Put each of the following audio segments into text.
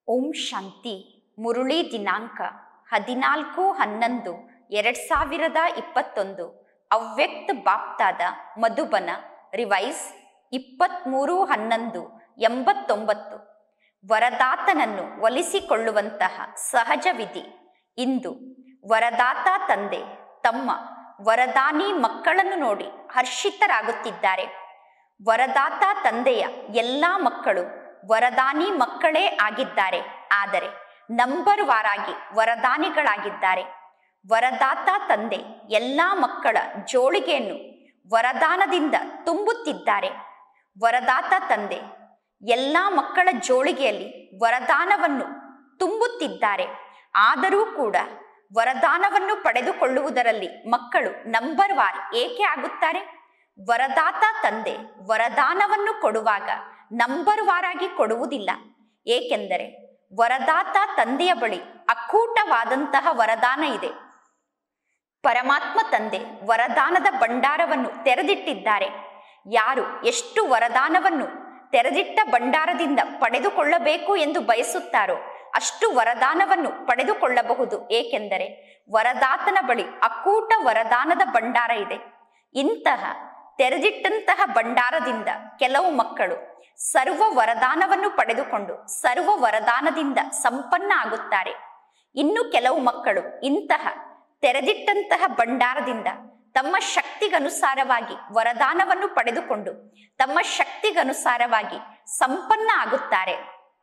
ಓಂ ಶಾಂತಿ ಮುರುಳಿ ದಿನಾಂಕ ಹದಿನಾಲ್ಕು ಹನ್ನೊಂದು ಎರಡ್ ಸಾವಿರದ ಇಪ್ಪತ್ತೊಂದು ಅವ್ಯಕ್ತ ಬಾಪ್ತಾದ ಮಧುಬನ ರಿವೈಸ್ ಇಪ್ಪತ್ತ್ಮೂರು ಹನ್ನೊಂದು ಎಂಬತ್ತೊಂಬತ್ತು ವರದಾತನನ್ನು ಒಲಿಸಿಕೊಳ್ಳುವಂತಹ ಸಹಜ ವಿಧಿ ಇಂದು ವರದಾತ ತಂದೆ ತಮ್ಮ ವರದಾನಿ ಮಕ್ಕಳನ್ನು ನೋಡಿ ಹರ್ಷಿತರಾಗುತ್ತಿದ್ದಾರೆ ವರದಾತ ತಂದೆಯ ಎಲ್ಲ ಮಕ್ಕಳು ವರದಾನಿ ಮಕ್ಕಳೇ ಆಗಿದ್ದಾರೆ ಆದರೆ ನಂಬರ್ ವಾರಾಗಿ ವರದಾನಿಗಳಾಗಿದ್ದಾರೆ ವರದಾತ ತಂದೆ ಎಲ್ಲ ಮಕ್ಕಳ ಜೋಳಿಗೆಯನ್ನು ವರದಾನದಿಂದ ತುಂಬುತ್ತಿದ್ದಾರೆ ವರದಾತ ತಂದೆ ಎಲ್ಲ ಮಕ್ಕಳ ಜೋಳಿಗೆಯಲ್ಲಿ ವರದಾನವನ್ನು ತುಂಬುತ್ತಿದ್ದಾರೆ ಆದರೂ ಕೂಡ ವರದಾನವನ್ನು ಪಡೆದುಕೊಳ್ಳುವುದರಲ್ಲಿ ಮಕ್ಕಳು ನಂಬರ್ ವಾರ್ ಏಕೆ ಆಗುತ್ತಾರೆ ವರದಾತ ತಂದೆ ವರದಾನವನ್ನು ಕೊಡುವಾಗ ನಂಬರ್ ವಾರಾಗಿ ಕೊಡುವುದಿಲ್ಲ ಏಕೆಂದರೆ ವರದಾತ ತಂದೆಯ ಬಳಿ ಅಕ್ಕೂಟವಾದಂತಹ ವರದಾನ ಇದೆ ಪರಮಾತ್ಮ ತಂದೆ ವರದಾನದ ಭಂಡಾರವನ್ನು ತೆರೆದಿಟ್ಟಿದ್ದಾರೆ ಯಾರು ಎಷ್ಟು ವರದಾನವನ್ನು ತೆರೆದಿಟ್ಟ ಭಂಡಾರದಿಂದ ಪಡೆದುಕೊಳ್ಳಬೇಕು ಎಂದು ಬಯಸುತ್ತಾರೋ ಅಷ್ಟು ವರದಾನವನ್ನು ಪಡೆದುಕೊಳ್ಳಬಹುದು ಏಕೆಂದರೆ ವರದಾತನ ಬಳಿ ಅಕ್ಕೂಟ ವರದಾನದ ಭಂಡಾರ ಇದೆ ಇಂತಹ ತೆರೆದಿಟ್ಟಂತಹ ಭಂಡಾರದಿಂದ ಕೆಲವು ಮಕ್ಕಳು ಸರ್ವ ವರದಾನವನ್ನು ಪಡೆದುಕೊಂಡು ಸರ್ವ ವರದಾನದಿಂದ ಸಂಪನ್ನ ಆಗುತ್ತಾರೆ ಇನ್ನು ಕೆಲವು ಮಕ್ಕಳು ಇಂತಹ ತೆರೆದಿಟ್ಟಂತಹ ಭಂಡಾರದಿಂದ ತಮ್ಮ ಶಕ್ತಿಗನುಸಾರವಾಗಿ ವರದಾನವನ್ನು ಪಡೆದುಕೊಂಡು ತಮ್ಮ ಶಕ್ತಿಗನುಸಾರವಾಗಿ ಸಂಪನ್ನ ಆಗುತ್ತಾರೆ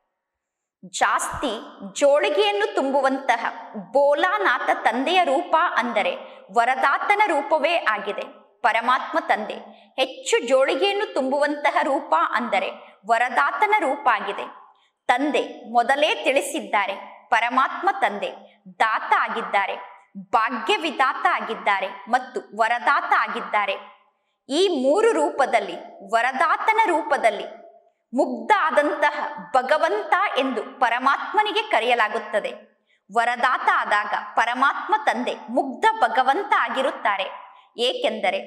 ಜಾಸ್ತಿ ಜೋಳಿಗೆಯನ್ನು ತುಂಬುವಂತಹ ಬೋಲಾನಾಥ ತಂದೆಯ ರೂಪ ಅಂದರೆ ವರದಾತನ ರೂಪವೇ ಆಗಿದೆ ಪರಮಾತ್ಮ ತಂದೆ ಹೆಚ್ಚು ಜೋಳಿಗೆಯನ್ನು ತುಂಬುವಂತಹ ರೂಪ ಅಂದರೆ ವರದಾತನ ರೂಪ ಆಗಿದೆ ತಂದೆ ಮೊದಲೇ ತಿಳಿಸಿದ್ದಾರೆ ಪರಮಾತ್ಮ ತಂದೆ ದಾತ ಆಗಿದ್ದಾರೆ ಭಾಗ್ಯ ವಿಧಾತ ಆಗಿದ್ದಾರೆ ಮತ್ತು ವರದಾತ ಆಗಿದ್ದಾರೆ ಈ ಮೂರು ರೂಪದಲ್ಲಿ ವರದಾತನ ರೂಪದಲ್ಲಿ ಮುಗ್ಧ ಆದಂತಹ ಭಗವಂತ ಎಂದು ಪರಮಾತ್ಮನಿಗೆ ಕರೆಯಲಾಗುತ್ತದೆ ವರದಾತ ಆದಾಗ ಪರಮಾತ್ಮ ತಂದೆ ಮುಗ್ಧ ಭಗವಂತ ಆಗಿರುತ್ತಾರೆ ಏಕೆಂದರೆ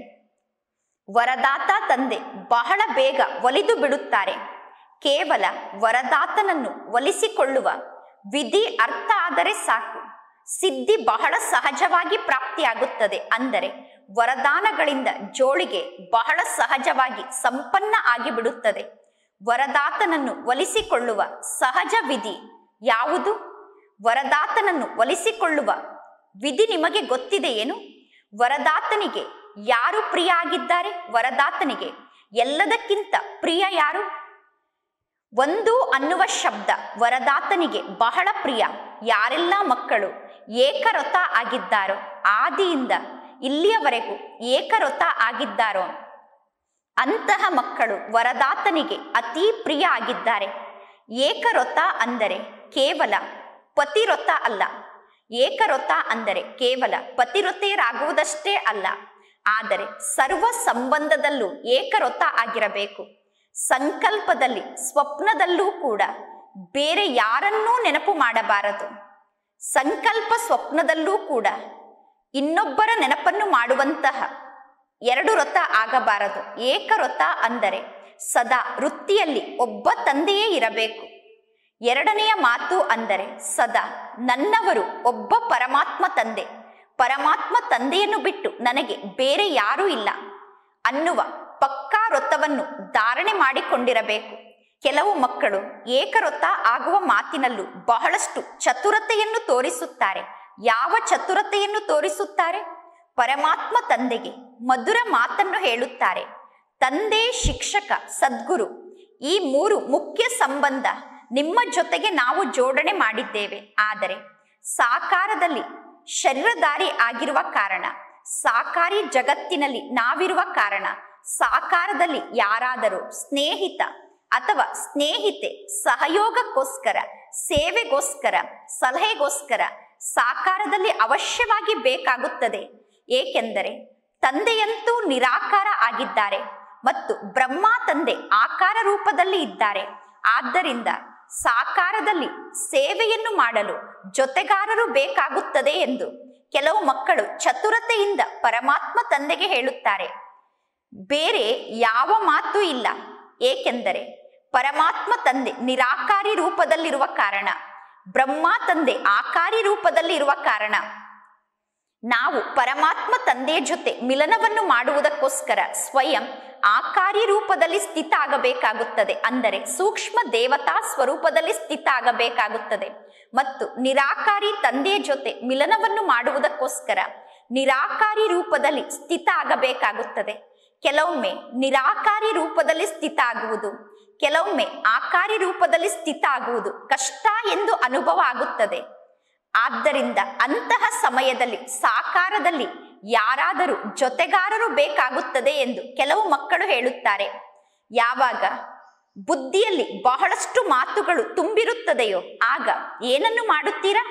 ವರದಾತ ತಂದೆ ಬಹಳ ಬೇಗ ಒಲಿದು ಬಿಡುತ್ತಾರೆ ಕೇವಲ ವರದಾತನನ್ನು ಒಲಿಸಿಕೊಳ್ಳುವ ವಿಧಿ ಅರ್ಥ ಆದರೆ ಸಾಕು ಸಿದ್ಧಿ ಬಹಳ ಸಹಜವಾಗಿ ಪ್ರಾಪ್ತಿಯಾಗುತ್ತದೆ ಅಂದರೆ ವರದಾನಗಳಿಂದ ಜೋಳಿಗೆ ಬಹಳ ಸಹಜವಾಗಿ ಸಂಪನ್ನ ಆಗಿಬಿಡುತ್ತದೆ ವರದಾತನನ್ನು ಒಲಿಸಿಕೊಳ್ಳುವ ಸಹಜ ವಿಧಿ ಯಾವುದು ವರದಾತನನ್ನು ಒಲಿಸಿಕೊಳ್ಳುವ ವಿಧಿ ನಿಮಗೆ ಗೊತ್ತಿದೆಯೇನು ವರದಾತನಿಗೆ ಯಾರು ಪ್ರಿಯ ಆಗಿದ್ದಾರೆ ವರದಾತನಿಗೆ ಎಲ್ಲದಕ್ಕಿಂತ ಪ್ರಿಯ ಯಾರು ಒಂದು ಅನ್ನುವ ಶಬ್ದ ವರದಾತನಿಗೆ ಬಹಳ ಪ್ರಿಯ ಯಾರೆಲ್ಲ ಮಕ್ಕಳು ಏಕರಥ ಆಗಿದ್ದಾರೋ ಆದಿಯಿಂದ ಇಲ್ಲಿಯವರೆಗೂ ಏಕರಥ ಆಗಿದ್ದಾರೋ ಅಂತಹ ಮಕ್ಕಳು ವರದಾತನಿಗೆ ಅತೀ ಪ್ರಿಯ ಆಗಿದ್ದಾರೆ ಏಕರಥ ಅಂದರೆ ಕೇವಲ ಪತಿರಥ ಅಲ್ಲ ಏಕರಥ ಅಂದರೆ ಕೇವಲ ಪತಿರಥೆಯರಾಗುವುದಷ್ಟೇ ಅಲ್ಲ ಆದರೆ ಸರ್ವ ಸಂಬಂಧದಲ್ಲೂ ಏಕರಥ ಆಗಿರಬೇಕು ಸಂಕಲ್ಪದಲ್ಲಿ ಸ್ವಪ್ನದಲ್ಲೂ ಕೂಡ ಬೇರೆ ಯಾರನ್ನೂ ನೆನಪು ಮಾಡಬಾರದು ಸಂಕಲ್ಪ ಸ್ವಪ್ನದಲ್ಲೂ ಕೂಡ ಇನ್ನೊಬ್ಬರ ನೆನಪನ್ನು ಮಾಡುವಂತಹ ಎರಡು ರಥ ಆಗಬಾರದು ಏಕರಥ ಅಂದರೆ ಸದಾ ವೃತ್ತಿಯಲ್ಲಿ ಒಬ್ಬ ತಂದೆಯೇ ಇರಬೇಕು ಎರಡನೆಯ ಮಾತು ಅಂದರೆ ಸದಾ ನನ್ನವರು ಒಬ್ಬ ಪರಮಾತ್ಮ ತಂದೆ ಪರಮಾತ್ಮ ತಂದೆಯನ್ನು ಬಿಟ್ಟು ನನಗೆ ಬೇರೆ ಯಾರೂ ಇಲ್ಲ ಅನ್ನುವ ಪಕ್ಕಾ ವೃತ್ತವನ್ನು ಧಾರಣೆ ಮಾಡಿಕೊಂಡಿರಬೇಕು ಕೆಲವು ಮಕ್ಕಳು ಏಕರೊತ್ತ ಆಗುವ ಮಾತಿನಲ್ಲೂ ಬಹಳಷ್ಟು ಚತುರತೆಯನ್ನು ತೋರಿಸುತ್ತಾರೆ ಯಾವ ಚತುರತೆಯನ್ನು ತೋರಿಸುತ್ತಾರೆ ಪರಮಾತ್ಮ ತಂದೆಗೆ ಮಧುರ ಮಾತನ್ನು ಹೇಳುತ್ತಾರೆ ತಂದೆ ಶಿಕ್ಷಕ ಸದ್ಗುರು ಈ ಮೂರು ಮುಖ್ಯ ಸಂಬಂಧ ನಿಮ್ಮ ಜೊತೆಗೆ ನಾವು ಜೋಡಣೆ ಮಾಡಿದ್ದೇವೆ ಆದರೆ ಸಾಕಾರದಲ್ಲಿ ಶರೀರಧಾರಿ ಆಗಿರುವ ಕಾರಣ ಸಾಕಾರಿ ಜಗತ್ತಿನಲ್ಲಿ ನಾವಿರುವ ಕಾರಣ ಸಾಕಾರದಲ್ಲಿ ಯಾರಾದರೂ ಸ್ನೇಹಿತ ಅಥವಾ ಸ್ನೇಹಿತೆ ಸಹಯೋಗಕ್ಕೋಸ್ಕರ ಸೇವೆಗೋಸ್ಕರ ಸಲಹೆಗೋಸ್ಕರ ಸಾಕಾರದಲ್ಲಿ ಅವಶ್ಯವಾಗಿ ಬೇಕಾಗುತ್ತದೆ ಏಕೆಂದರೆ ತಂದೆಯಂತೂ ನಿರಾಕಾರ ಆಗಿದ್ದಾರೆ ಮತ್ತು ಬ್ರಹ್ಮ ತಂದೆ ಆಕಾರ ರೂಪದಲ್ಲಿ ಇದ್ದಾರೆ ಆದ್ದರಿಂದ ಸಾಕಾರದಲ್ಲಿ ಸೇವೆಯನ್ನು ಮಾಡಲು ಜೊತೆಗಾರರು ಬೇಕಾಗುತ್ತದೆ ಎಂದು ಕೆಲವು ಮಕ್ಕಳು ಚತುರತೆಯಿಂದ ಪರಮಾತ್ಮ ತಂದೆಗೆ ಹೇಳುತ್ತಾರೆ ಬೇರೆ ಯಾವ ಮಾತು ಇಲ್ಲ ಏಕೆಂದರೆ ಪರಮಾತ್ಮ ತಂದೆ ನಿರಾಕಾರಿ ರೂಪದಲ್ಲಿರುವ ಕಾರಣ ಬ್ರಹ್ಮ ತಂದೆ ಆಕಾರಿ ರೂಪದಲ್ಲಿ ಇರುವ ಕಾರಣ ನಾವು ಪರಮಾತ್ಮ ತಂದೆಯ ಜೊತೆ ಮಿಲನವನ್ನು ಮಾಡುವುದಕ್ಕೋಸ್ಕರ ಸ್ವಯಂ ಆಕಾರಿ ರೂಪದಲ್ಲಿ ಸ್ಥಿತ ಆಗಬೇಕಾಗುತ್ತದೆ ಅಂದರೆ ಸೂಕ್ಷ್ಮ ದೇವತಾ ಸ್ವರೂಪದಲ್ಲಿ ಸ್ಥಿತ ಆಗಬೇಕಾಗುತ್ತದೆ ಮತ್ತು ನಿರಾಕಾರಿ ತಂದೆಯ ಜೊತೆ ಮಿಲನವನ್ನು ಮಾಡುವುದಕ್ಕೋಸ್ಕರ ನಿರಾಕಾರಿ ರೂಪದಲ್ಲಿ ಸ್ಥಿತ ಆಗಬೇಕಾಗುತ್ತದೆ ಕೆಲವೊಮ್ಮೆ ನಿರಾಕಾರಿ ರೂಪದಲ್ಲಿ ಸ್ಥಿತ ಆಗುವುದು ಕೆಲವೊಮ್ಮೆ ಆಕಾರಿ ರೂಪದಲ್ಲಿ ಸ್ಥಿತ ಆಗುವುದು ಕಷ್ಟ ಎಂದು ಅನುಭವ ಆಗುತ್ತದೆ ಆದ್ದರಿಂದ ಅಂತಹ ಸಮಯದಲ್ಲಿ ಸಾಕಾರದಲ್ಲಿ ಯಾರಾದರೂ ಜೊತೆಗಾರರು ಬೇಕಾಗುತ್ತದೆ ಎಂದು ಕೆಲವು ಮಕ್ಕಳು ಹೇಳುತ್ತಾರೆ ಯಾವಾಗ ಬುದ್ಧಿಯಲ್ಲಿ ಬಹಳಷ್ಟು ಮಾತುಗಳು ತುಂಬಿರುತ್ತದೆಯೋ ಆಗ ಏನನ್ನು ಮಾಡುತ್ತೀರಾ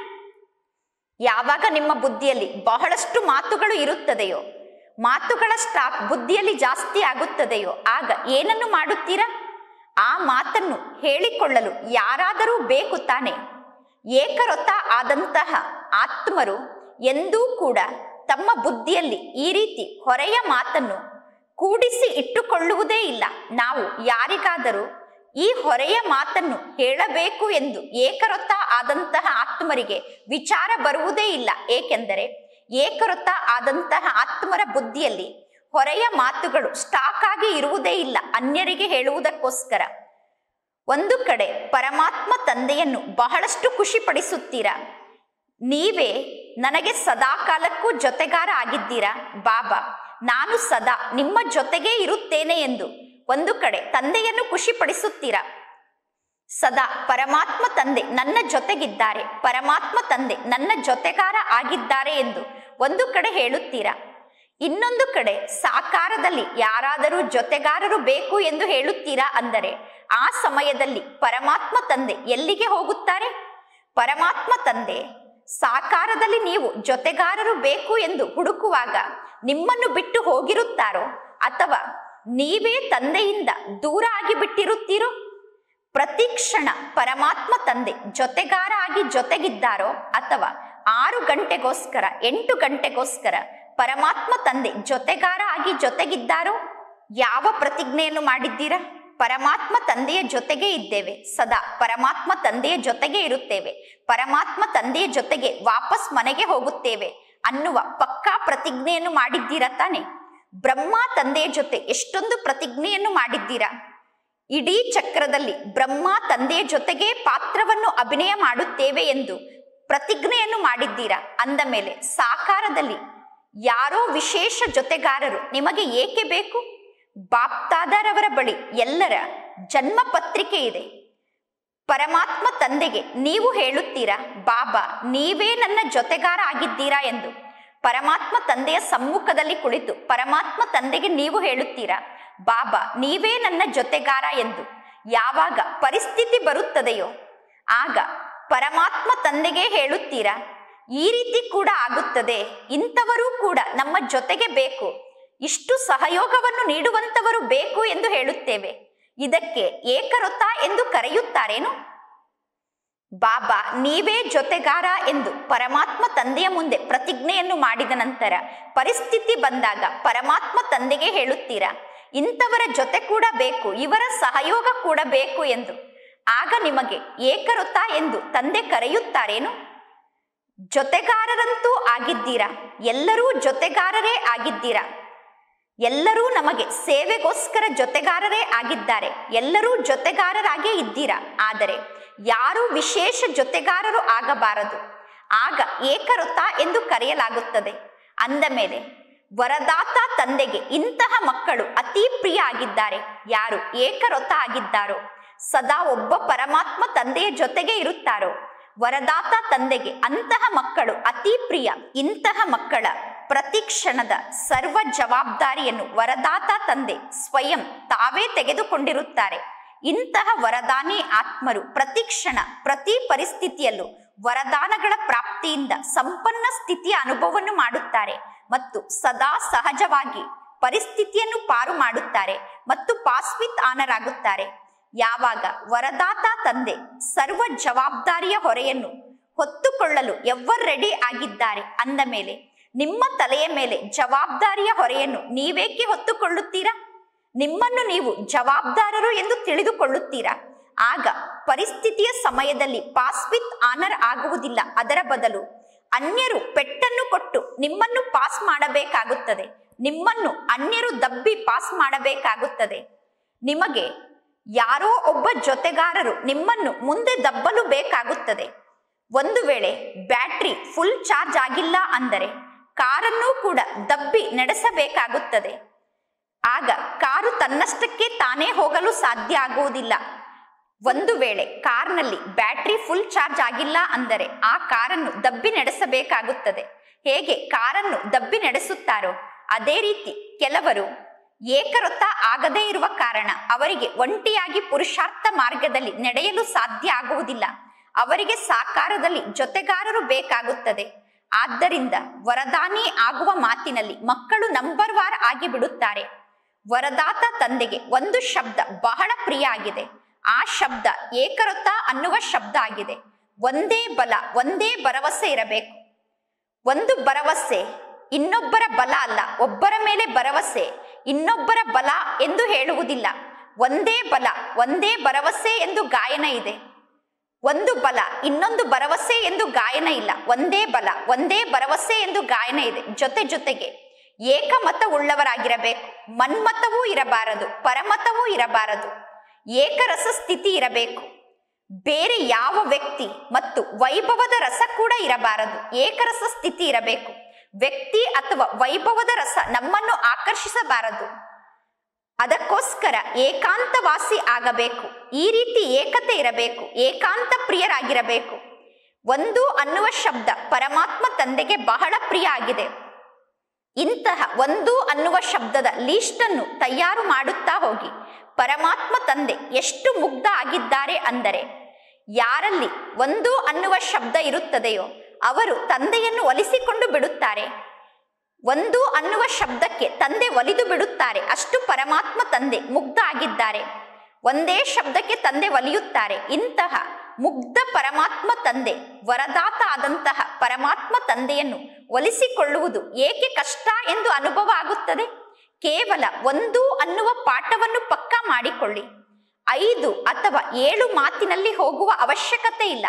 ಯಾವಾಗ ನಿಮ್ಮ ಬುದ್ಧಿಯಲ್ಲಿ ಬಹಳಷ್ಟು ಮಾತುಗಳು ಇರುತ್ತದೆಯೋ ಮಾತುಗಳ ಸ್ಟಾಕ್ ಬುದ್ಧಿಯಲ್ಲಿ ಜಾಸ್ತಿ ಆಗುತ್ತದೆಯೋ ಆಗ ಏನನ್ನು ಮಾಡುತ್ತೀರಾ ಆ ಮಾತನ್ನು ಹೇಳಿಕೊಳ್ಳಲು ಯಾರಾದರೂ ಬೇಕು ತಾನೆ ಏಕರೊತ್ತ ಆದಂತಹ ಆತ್ಮರು ಎಂದೂ ಕೂಡ ತಮ್ಮ ಬುದ್ಧಿಯಲ್ಲಿ ಈ ರೀತಿ ಹೊರೆಯ ಮಾತನ್ನು ಕೂಡಿಸಿ ಇಟ್ಟುಕೊಳ್ಳುವುದೇ ಇಲ್ಲ ನಾವು ಯಾರಿಗಾದರೂ ಈ ಹೊರೆಯ ಮಾತನ್ನು ಹೇಳಬೇಕು ಎಂದು ಏಕರೊತ್ತ ಆದಂತಹ ಆತ್ಮರಿಗೆ ವಿಚಾರ ಬರುವುದೇ ಇಲ್ಲ ಏಕೆಂದರೆ ಏಕರೊತ್ತ ಆದಂತಹ ಆತ್ಮರ ಬುದ್ಧಿಯಲ್ಲಿ ಹೊರೆಯ ಮಾತುಗಳು ಸ್ಟಾಕ್ ಆಗಿ ಇರುವುದೇ ಇಲ್ಲ ಅನ್ಯರಿಗೆ ಹೇಳುವುದಕ್ಕೋಸ್ಕರ ಒಂದು ಕಡೆ ಪರಮಾತ್ಮ ತಂದೆಯನ್ನು ಬಹಳಷ್ಟು ಖುಷಿಪಡಿಸುತ್ತೀರಾ ನೀವೇ ನನಗೆ ಸದಾ ಕಾಲಕ್ಕೂ ಜೊತೆಗಾರ ಆಗಿದ್ದೀರಾ ಬಾಬಾ ನಾನು ಸದಾ ನಿಮ್ಮ ಜೊತೆಗೇ ಇರುತ್ತೇನೆ ಎಂದು ಒಂದು ಕಡೆ ತಂದೆಯನ್ನು ಖುಷಿಪಡಿಸುತ್ತೀರಾ ಸದಾ ಪರಮಾತ್ಮ ತಂದೆ ನನ್ನ ಜೊತೆಗಿದ್ದಾರೆ ಪರಮಾತ್ಮ ತಂದೆ ನನ್ನ ಜೊತೆಗಾರ ಆಗಿದ್ದಾರೆ ಎಂದು ಒಂದು ಕಡೆ ಹೇಳುತ್ತೀರಾ ಇನ್ನೊಂದು ಕಡೆ ಸಾಕಾರದಲ್ಲಿ ಯಾರಾದರೂ ಜೊತೆಗಾರರು ಬೇಕು ಎಂದು ಹೇಳುತ್ತೀರಾ ಅಂದರೆ ಆ ಸಮಯದಲ್ಲಿ ಪರಮಾತ್ಮ ತಂದೆ ಎಲ್ಲಿಗೆ ಹೋಗುತ್ತಾರೆ ಪರಮಾತ್ಮ ತಂದೆ ಸಾಕಾರದಲ್ಲಿ ನೀವು ಜೊತೆಗಾರರು ಬೇಕು ಎಂದು ಹುಡುಕುವಾಗ ನಿಮ್ಮನ್ನು ಬಿಟ್ಟು ಹೋಗಿರುತ್ತಾರೋ ಅಥವಾ ನೀವೇ ತಂದೆಯಿಂದ ದೂರ ಆಗಿ ಬಿಟ್ಟಿರುತ್ತೀರೋ ಪ್ರತಿ ಕ್ಷಣ ಪರಮಾತ್ಮ ತಂದೆ ಜೊತೆಗಾರ ಆಗಿ ಜೊತೆಗಿದ್ದಾರೋ ಅಥವಾ ಆರು ಗಂಟೆಗೋಸ್ಕರ ಎಂಟು ಗಂಟೆಗೋಸ್ಕರ ಪರಮಾತ್ಮ ತಂದೆ ಜೊತೆಗಾರ ಆಗಿ ಜೊತೆಗಿದ್ದಾರೋ ಯಾವ ಪ್ರತಿಜ್ಞೆಯನ್ನು ಮಾಡಿದ್ದೀರಾ ಪರಮಾತ್ಮ ತಂದೆಯ ಜೊತೆಗೆ ಇದ್ದೇವೆ ಸದಾ ಪರಮಾತ್ಮ ತಂದೆಯ ಜೊತೆಗೆ ಇರುತ್ತೇವೆ ಪರಮಾತ್ಮ ತಂದೆಯ ಜೊತೆಗೆ ವಾಪಸ್ ಮನೆಗೆ ಹೋಗುತ್ತೇವೆ ಅನ್ನುವ ಪಕ್ಕಾ ಪ್ರತಿಜ್ಞೆಯನ್ನು ಮಾಡಿದ್ದೀರಾ ತಾನೆ ಬ್ರಹ್ಮ ತಂದೆಯ ಜೊತೆ ಎಷ್ಟೊಂದು ಪ್ರತಿಜ್ಞೆಯನ್ನು ಮಾಡಿದ್ದೀರಾ ಇಡೀ ಚಕ್ರದಲ್ಲಿ ಬ್ರಹ್ಮ ತಂದೆಯ ಜೊತೆಗೆ ಪಾತ್ರವನ್ನು ಅಭಿನಯ ಮಾಡುತ್ತೇವೆ ಎಂದು ಪ್ರತಿಜ್ಞೆಯನ್ನು ಮಾಡಿದ್ದೀರಾ ಅಂದ ಮೇಲೆ ಸಾಕಾರದಲ್ಲಿ ಯಾರೋ ವಿಶೇಷ ಜೊತೆಗಾರರು ನಿಮಗೆ ಏಕೆ ಬೇಕು ಬಾಪ್ತಾದರವರ ಬಳಿ ಎಲ್ಲರ ಜನ್ಮ ಪತ್ರಿಕೆ ಇದೆ ಪರಮಾತ್ಮ ತಂದೆಗೆ ನೀವು ಹೇಳುತ್ತೀರಾ ಬಾಬಾ ನೀವೇ ನನ್ನ ಜೊತೆಗಾರ ಆಗಿದ್ದೀರಾ ಎಂದು ಪರಮಾತ್ಮ ತಂದೆಯ ಸಮ್ಮುಖದಲ್ಲಿ ಕುಳಿತು ಪರಮಾತ್ಮ ತಂದೆಗೆ ನೀವು ಹೇಳುತ್ತೀರಾ ಬಾಬಾ ನೀವೇ ನನ್ನ ಜೊತೆಗಾರ ಎಂದು ಯಾವಾಗ ಪರಿಸ್ಥಿತಿ ಬರುತ್ತದೆಯೋ ಆಗ ಪರಮಾತ್ಮ ತಂದೆಗೆ ಹೇಳುತ್ತೀರಾ ಈ ರೀತಿ ಕೂಡ ಆಗುತ್ತದೆ ಇಂಥವರೂ ಕೂಡ ನಮ್ಮ ಜೊತೆಗೆ ಬೇಕು ಇಷ್ಟು ಸಹಯೋಗವನ್ನು ನೀಡುವಂತವರು ಬೇಕು ಎಂದು ಹೇಳುತ್ತೇವೆ ಇದಕ್ಕೆ ಏಕರೊತ್ತ ಎಂದು ಕರೆಯುತ್ತಾರೇನು ಬಾಬಾ ನೀವೇ ಜೊತೆಗಾರ ಎಂದು ಪರಮಾತ್ಮ ತಂದೆಯ ಮುಂದೆ ಪ್ರತಿಜ್ಞೆಯನ್ನು ಮಾಡಿದ ನಂತರ ಪರಿಸ್ಥಿತಿ ಬಂದಾಗ ಪರಮಾತ್ಮ ತಂದೆಗೆ ಹೇಳುತ್ತೀರಾ ಇಂಥವರ ಜೊತೆ ಕೂಡ ಬೇಕು ಇವರ ಸಹಯೋಗ ಕೂಡ ಬೇಕು ಎಂದು ಆಗ ನಿಮಗೆ ಏಕರೊತ್ತ ಎಂದು ತಂದೆ ಕರೆಯುತ್ತಾರೇನು ಜೊತೆಗಾರರಂತೂ ಆಗಿದ್ದೀರಾ ಎಲ್ಲರೂ ಜೊತೆಗಾರರೇ ಆಗಿದ್ದೀರಾ ಎಲ್ಲರೂ ನಮಗೆ ಸೇವೆಗೋಸ್ಕರ ಜೊತೆಗಾರರೇ ಆಗಿದ್ದಾರೆ ಎಲ್ಲರೂ ಜೊತೆಗಾರರಾಗೇ ಇದ್ದೀರಾ ಆದರೆ ಯಾರೂ ವಿಶೇಷ ಜೊತೆಗಾರರು ಆಗಬಾರದು ಆಗ ಏಕರೊತ್ತ ಎಂದು ಕರೆಯಲಾಗುತ್ತದೆ ಅಂದ ಮೇಲೆ ವರದಾತ ತಂದೆಗೆ ಇಂತಹ ಮಕ್ಕಳು ಅತಿ ಪ್ರಿಯ ಆಗಿದ್ದಾರೆ ಯಾರು ಏಕರೊತ್ತ ಆಗಿದ್ದಾರೋ ಸದಾ ಒಬ್ಬ ಪರಮಾತ್ಮ ತಂದೆಯ ಜೊತೆಗೆ ಇರುತ್ತಾರೋ ವರದಾತ ತಂದೆಗೆ ಅಂತಹ ಮಕ್ಕಳು ಅತಿ ಪ್ರಿಯ ಇಂತಹ ಮಕ್ಕಳ ಪ್ರತಿ ಕ್ಷಣದ ಸರ್ವ ಜವಾಬ್ದಾರಿಯನ್ನು ವರದಾತ ತಂದೆ ಸ್ವಯಂ ತಾವೇ ತೆಗೆದುಕೊಂಡಿರುತ್ತಾರೆ ಇಂತಹ ವರದಾನಿ ಆತ್ಮರು ಪ್ರತಿ ಕ್ಷಣ ಪ್ರತಿ ಪರಿಸ್ಥಿತಿಯಲ್ಲೂ ವರದಾನಗಳ ಪ್ರಾಪ್ತಿಯಿಂದ ಸಂಪನ್ನ ಸ್ಥಿತಿಯ ಅನುಭವವನ್ನು ಮಾಡುತ್ತಾರೆ ಮತ್ತು ಸದಾ ಸಹಜವಾಗಿ ಪರಿಸ್ಥಿತಿಯನ್ನು ಪಾರು ಮಾಡುತ್ತಾರೆ ಮತ್ತು ಪಾಸ್ವಿತ್ ಆನರಾಗುತ್ತಾರೆ ಯಾವಾಗ ವರದಾತ ತಂದೆ ಸರ್ವ ಜವಾಬ್ದಾರಿಯ ಹೊರೆಯನ್ನು ಹೊತ್ತುಕೊಳ್ಳಲು ಎವ್ವರ್ ರೆಡಿ ಆಗಿದ್ದಾರೆ ಅಂದ ಮೇಲೆ ನಿಮ್ಮ ತಲೆಯ ಮೇಲೆ ಜವಾಬ್ದಾರಿಯ ಹೊರೆಯನ್ನು ನೀವೇಕೆ ಹೊತ್ತುಕೊಳ್ಳುತ್ತೀರಾ ನಿಮ್ಮನ್ನು ನೀವು ಜವಾಬ್ದಾರರು ಎಂದು ತಿಳಿದುಕೊಳ್ಳುತ್ತೀರಾ ಆಗ ಪರಿಸ್ಥಿತಿಯ ಸಮಯದಲ್ಲಿ ಪಾಸ್ ವಿತ್ ಆನರ್ ಆಗುವುದಿಲ್ಲ ಅದರ ಬದಲು ಅನ್ಯರು ಪೆಟ್ಟನ್ನು ಕೊಟ್ಟು ನಿಮ್ಮನ್ನು ಪಾಸ್ ಮಾಡಬೇಕಾಗುತ್ತದೆ ನಿಮ್ಮನ್ನು ಅನ್ಯರು ದಬ್ಬಿ ಪಾಸ್ ಮಾಡಬೇಕಾಗುತ್ತದೆ ನಿಮಗೆ ಯಾರೋ ಒಬ್ಬ ಜೊತೆಗಾರರು ನಿಮ್ಮನ್ನು ಮುಂದೆ ದಬ್ಬಲು ಬೇಕಾಗುತ್ತದೆ ಒಂದು ವೇಳೆ ಬ್ಯಾಟ್ರಿ ಫುಲ್ ಚಾರ್ಜ್ ಆಗಿಲ್ಲ ಅಂದರೆ ಕಾರನ್ನು ಕೂಡ ದಬ್ಬಿ ನಡೆಸಬೇಕಾಗುತ್ತದೆ ಆಗ ಕಾರು ತನ್ನಷ್ಟಕ್ಕೆ ತಾನೇ ಹೋಗಲು ಸಾಧ್ಯ ಆಗುವುದಿಲ್ಲ ಒಂದು ವೇಳೆ ಕಾರ್ನಲ್ಲಿ ಬ್ಯಾಟ್ರಿ ಫುಲ್ ಚಾರ್ಜ್ ಆಗಿಲ್ಲ ಅಂದರೆ ಆ ಕಾರನ್ನು ದಬ್ಬಿ ನಡೆಸಬೇಕಾಗುತ್ತದೆ ಹೇಗೆ ಕಾರನ್ನು ದಬ್ಬಿ ನಡೆಸುತ್ತಾರೋ ಅದೇ ರೀತಿ ಕೆಲವರು ಏಕರೊತ್ತ ಆಗದೇ ಇರುವ ಕಾರಣ ಅವರಿಗೆ ಒಂಟಿಯಾಗಿ ಪುರುಷಾರ್ಥ ಮಾರ್ಗದಲ್ಲಿ ನಡೆಯಲು ಸಾಧ್ಯ ಆಗುವುದಿಲ್ಲ ಅವರಿಗೆ ಸಾಕಾರದಲ್ಲಿ ಜೊತೆಗಾರರು ಬೇಕಾಗುತ್ತದೆ ಆದ್ದರಿಂದ ವರದಾನಿ ಆಗುವ ಮಾತಿನಲ್ಲಿ ಮಕ್ಕಳು ನಂಬರ್ ವಾರ್ ಆಗಿ ಬಿಡುತ್ತಾರೆ ವರದಾತ ತಂದೆಗೆ ಒಂದು ಶಬ್ದ ಬಹಳ ಪ್ರಿಯ ಆಗಿದೆ ಆ ಶಬ್ದ ಏಕರೊತ್ತ ಅನ್ನುವ ಶಬ್ದ ಆಗಿದೆ ಒಂದೇ ಬಲ ಒಂದೇ ಭರವಸೆ ಇರಬೇಕು ಒಂದು ಭರವಸೆ ಇನ್ನೊಬ್ಬರ ಬಲ ಅಲ್ಲ ಒಬ್ಬರ ಮೇಲೆ ಭರವಸೆ ಇನ್ನೊಬ್ಬರ ಬಲ ಎಂದು ಹೇಳುವುದಿಲ್ಲ ಒಂದೇ ಬಲ ಒಂದೇ ಭರವಸೆ ಎಂದು ಗಾಯನ ಇದೆ ಒಂದು ಬಲ ಇನ್ನೊಂದು ಭರವಸೆ ಎಂದು ಗಾಯನ ಇಲ್ಲ ಒಂದೇ ಬಲ ಒಂದೇ ಭರವಸೆ ಎಂದು ಗಾಯನ ಇದೆ ಜೊತೆ ಜೊತೆಗೆ ಏಕಮತ ಉಳ್ಳವರಾಗಿರಬೇಕು ಮನ್ಮತವೂ ಇರಬಾರದು ಪರಮತವೂ ಇರಬಾರದು ಏಕರಸ ಸ್ಥಿತಿ ಇರಬೇಕು ಬೇರೆ ಯಾವ ವ್ಯಕ್ತಿ ಮತ್ತು ವೈಭವದ ರಸ ಕೂಡ ಇರಬಾರದು ಏಕರಸ ಸ್ಥಿತಿ ಇರಬೇಕು ವ್ಯಕ್ತಿ ಅಥವಾ ವೈಭವದ ರಸ ನಮ್ಮನ್ನು ಆಕರ್ಷಿಸಬಾರದು ಅದಕ್ಕೋಸ್ಕರ ಏಕಾಂತವಾಸಿ ಆಗಬೇಕು ಈ ರೀತಿ ಏಕತೆ ಇರಬೇಕು ಏಕಾಂತ ಪ್ರಿಯರಾಗಿರಬೇಕು ಒಂದು ಅನ್ನುವ ಶಬ್ದ ಪರಮಾತ್ಮ ತಂದೆಗೆ ಬಹಳ ಪ್ರಿಯ ಆಗಿದೆ ಇಂತಹ ಒಂದು ಅನ್ನುವ ಶಬ್ದದ ಲೀಸ್ಟನ್ನು ತಯಾರು ಮಾಡುತ್ತಾ ಹೋಗಿ ಪರಮಾತ್ಮ ತಂದೆ ಎಷ್ಟು ಮುಗ್ಧ ಆಗಿದ್ದಾರೆ ಅಂದರೆ ಯಾರಲ್ಲಿ ಒಂದು ಅನ್ನುವ ಶಬ್ದ ಇರುತ್ತದೆಯೋ ಅವರು ತಂದೆಯನ್ನು ಒಲಿಸಿಕೊಂಡು ಬಿಡುತ್ತಾರೆ ಒಂದು ಅನ್ನುವ ಶಬ್ದಕ್ಕೆ ತಂದೆ ಒಲಿದು ಬಿಡುತ್ತಾರೆ ಅಷ್ಟು ಪರಮಾತ್ಮ ತಂದೆ ಮುಗ್ಧ ಆಗಿದ್ದಾರೆ ಒಂದೇ ಶಬ್ದಕ್ಕೆ ತಂದೆ ಒಲಿಯುತ್ತಾರೆ ಇಂತಹ ಮುಗ್ಧ ಪರಮಾತ್ಮ ತಂದೆ ವರದಾತ ಆದಂತಹ ಪರಮಾತ್ಮ ತಂದೆಯನ್ನು ಒಲಿಸಿಕೊಳ್ಳುವುದು ಏಕೆ ಕಷ್ಟ ಎಂದು ಅನುಭವ ಆಗುತ್ತದೆ ಕೇವಲ ಒಂದು ಅನ್ನುವ ಪಾಠವನ್ನು ಪಕ್ಕಾ ಮಾಡಿಕೊಳ್ಳಿ ಐದು ಅಥವಾ ಏಳು ಮಾತಿನಲ್ಲಿ ಹೋಗುವ ಅವಶ್ಯಕತೆ ಇಲ್ಲ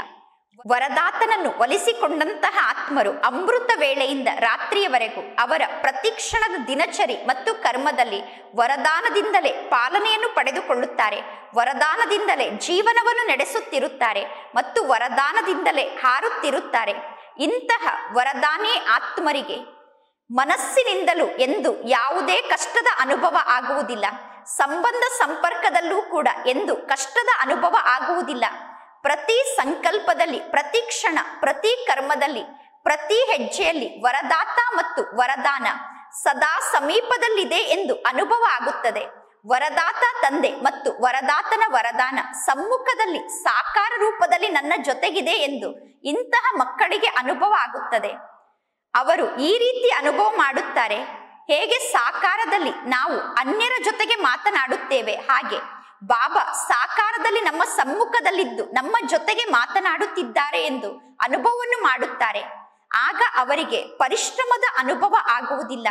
ವರದಾತನನ್ನು ಒಲಿಸಿಕೊಂಡಂತಹ ಆತ್ಮರು ಅಮೃತ ವೇಳೆಯಿಂದ ರಾತ್ರಿಯವರೆಗೂ ಅವರ ಪ್ರತಿಕ್ಷಣದ ದಿನಚರಿ ಮತ್ತು ಕರ್ಮದಲ್ಲಿ ವರದಾನದಿಂದಲೇ ಪಾಲನೆಯನ್ನು ಪಡೆದುಕೊಳ್ಳುತ್ತಾರೆ ವರದಾನದಿಂದಲೇ ಜೀವನವನ್ನು ನಡೆಸುತ್ತಿರುತ್ತಾರೆ ಮತ್ತು ವರದಾನದಿಂದಲೇ ಹಾರುತ್ತಿರುತ್ತಾರೆ ಇಂತಹ ವರದಾನಿ ಆತ್ಮರಿಗೆ ಮನಸ್ಸಿನಿಂದಲೂ ಎಂದು ಯಾವುದೇ ಕಷ್ಟದ ಅನುಭವ ಆಗುವುದಿಲ್ಲ ಸಂಬಂಧ ಸಂಪರ್ಕದಲ್ಲೂ ಕೂಡ ಎಂದು ಕಷ್ಟದ ಅನುಭವ ಆಗುವುದಿಲ್ಲ ಪ್ರತಿ ಸಂಕಲ್ಪದಲ್ಲಿ ಪ್ರತಿ ಕ್ಷಣ ಪ್ರತಿ ಕರ್ಮದಲ್ಲಿ ಪ್ರತಿ ಹೆಜ್ಜೆಯಲ್ಲಿ ವರದಾತ ಮತ್ತು ವರದಾನ ಸದಾ ಸಮೀಪದಲ್ಲಿದೆ ಎಂದು ಅನುಭವ ಆಗುತ್ತದೆ ವರದಾತ ತಂದೆ ಮತ್ತು ವರದಾತನ ವರದಾನ ಸಮ್ಮುಖದಲ್ಲಿ ಸಾಕಾರ ರೂಪದಲ್ಲಿ ನನ್ನ ಜೊತೆಗಿದೆ ಎಂದು ಇಂತಹ ಮಕ್ಕಳಿಗೆ ಅನುಭವ ಆಗುತ್ತದೆ ಅವರು ಈ ರೀತಿ ಅನುಭವ ಮಾಡುತ್ತಾರೆ ಹೇಗೆ ಸಾಕಾರದಲ್ಲಿ ನಾವು ಅನ್ಯರ ಜೊತೆಗೆ ಮಾತನಾಡುತ್ತೇವೆ ಹಾಗೆ ಬಾಬಾ ಸಾಕಾರದಲ್ಲಿ ನಮ್ಮ ಸಮ್ಮುಖದಲ್ಲಿದ್ದು ನಮ್ಮ ಜೊತೆಗೆ ಮಾತನಾಡುತ್ತಿದ್ದಾರೆ ಎಂದು ಅನುಭವವನ್ನು ಮಾಡುತ್ತಾರೆ ಆಗ ಅವರಿಗೆ ಪರಿಶ್ರಮದ ಅನುಭವ ಆಗುವುದಿಲ್ಲ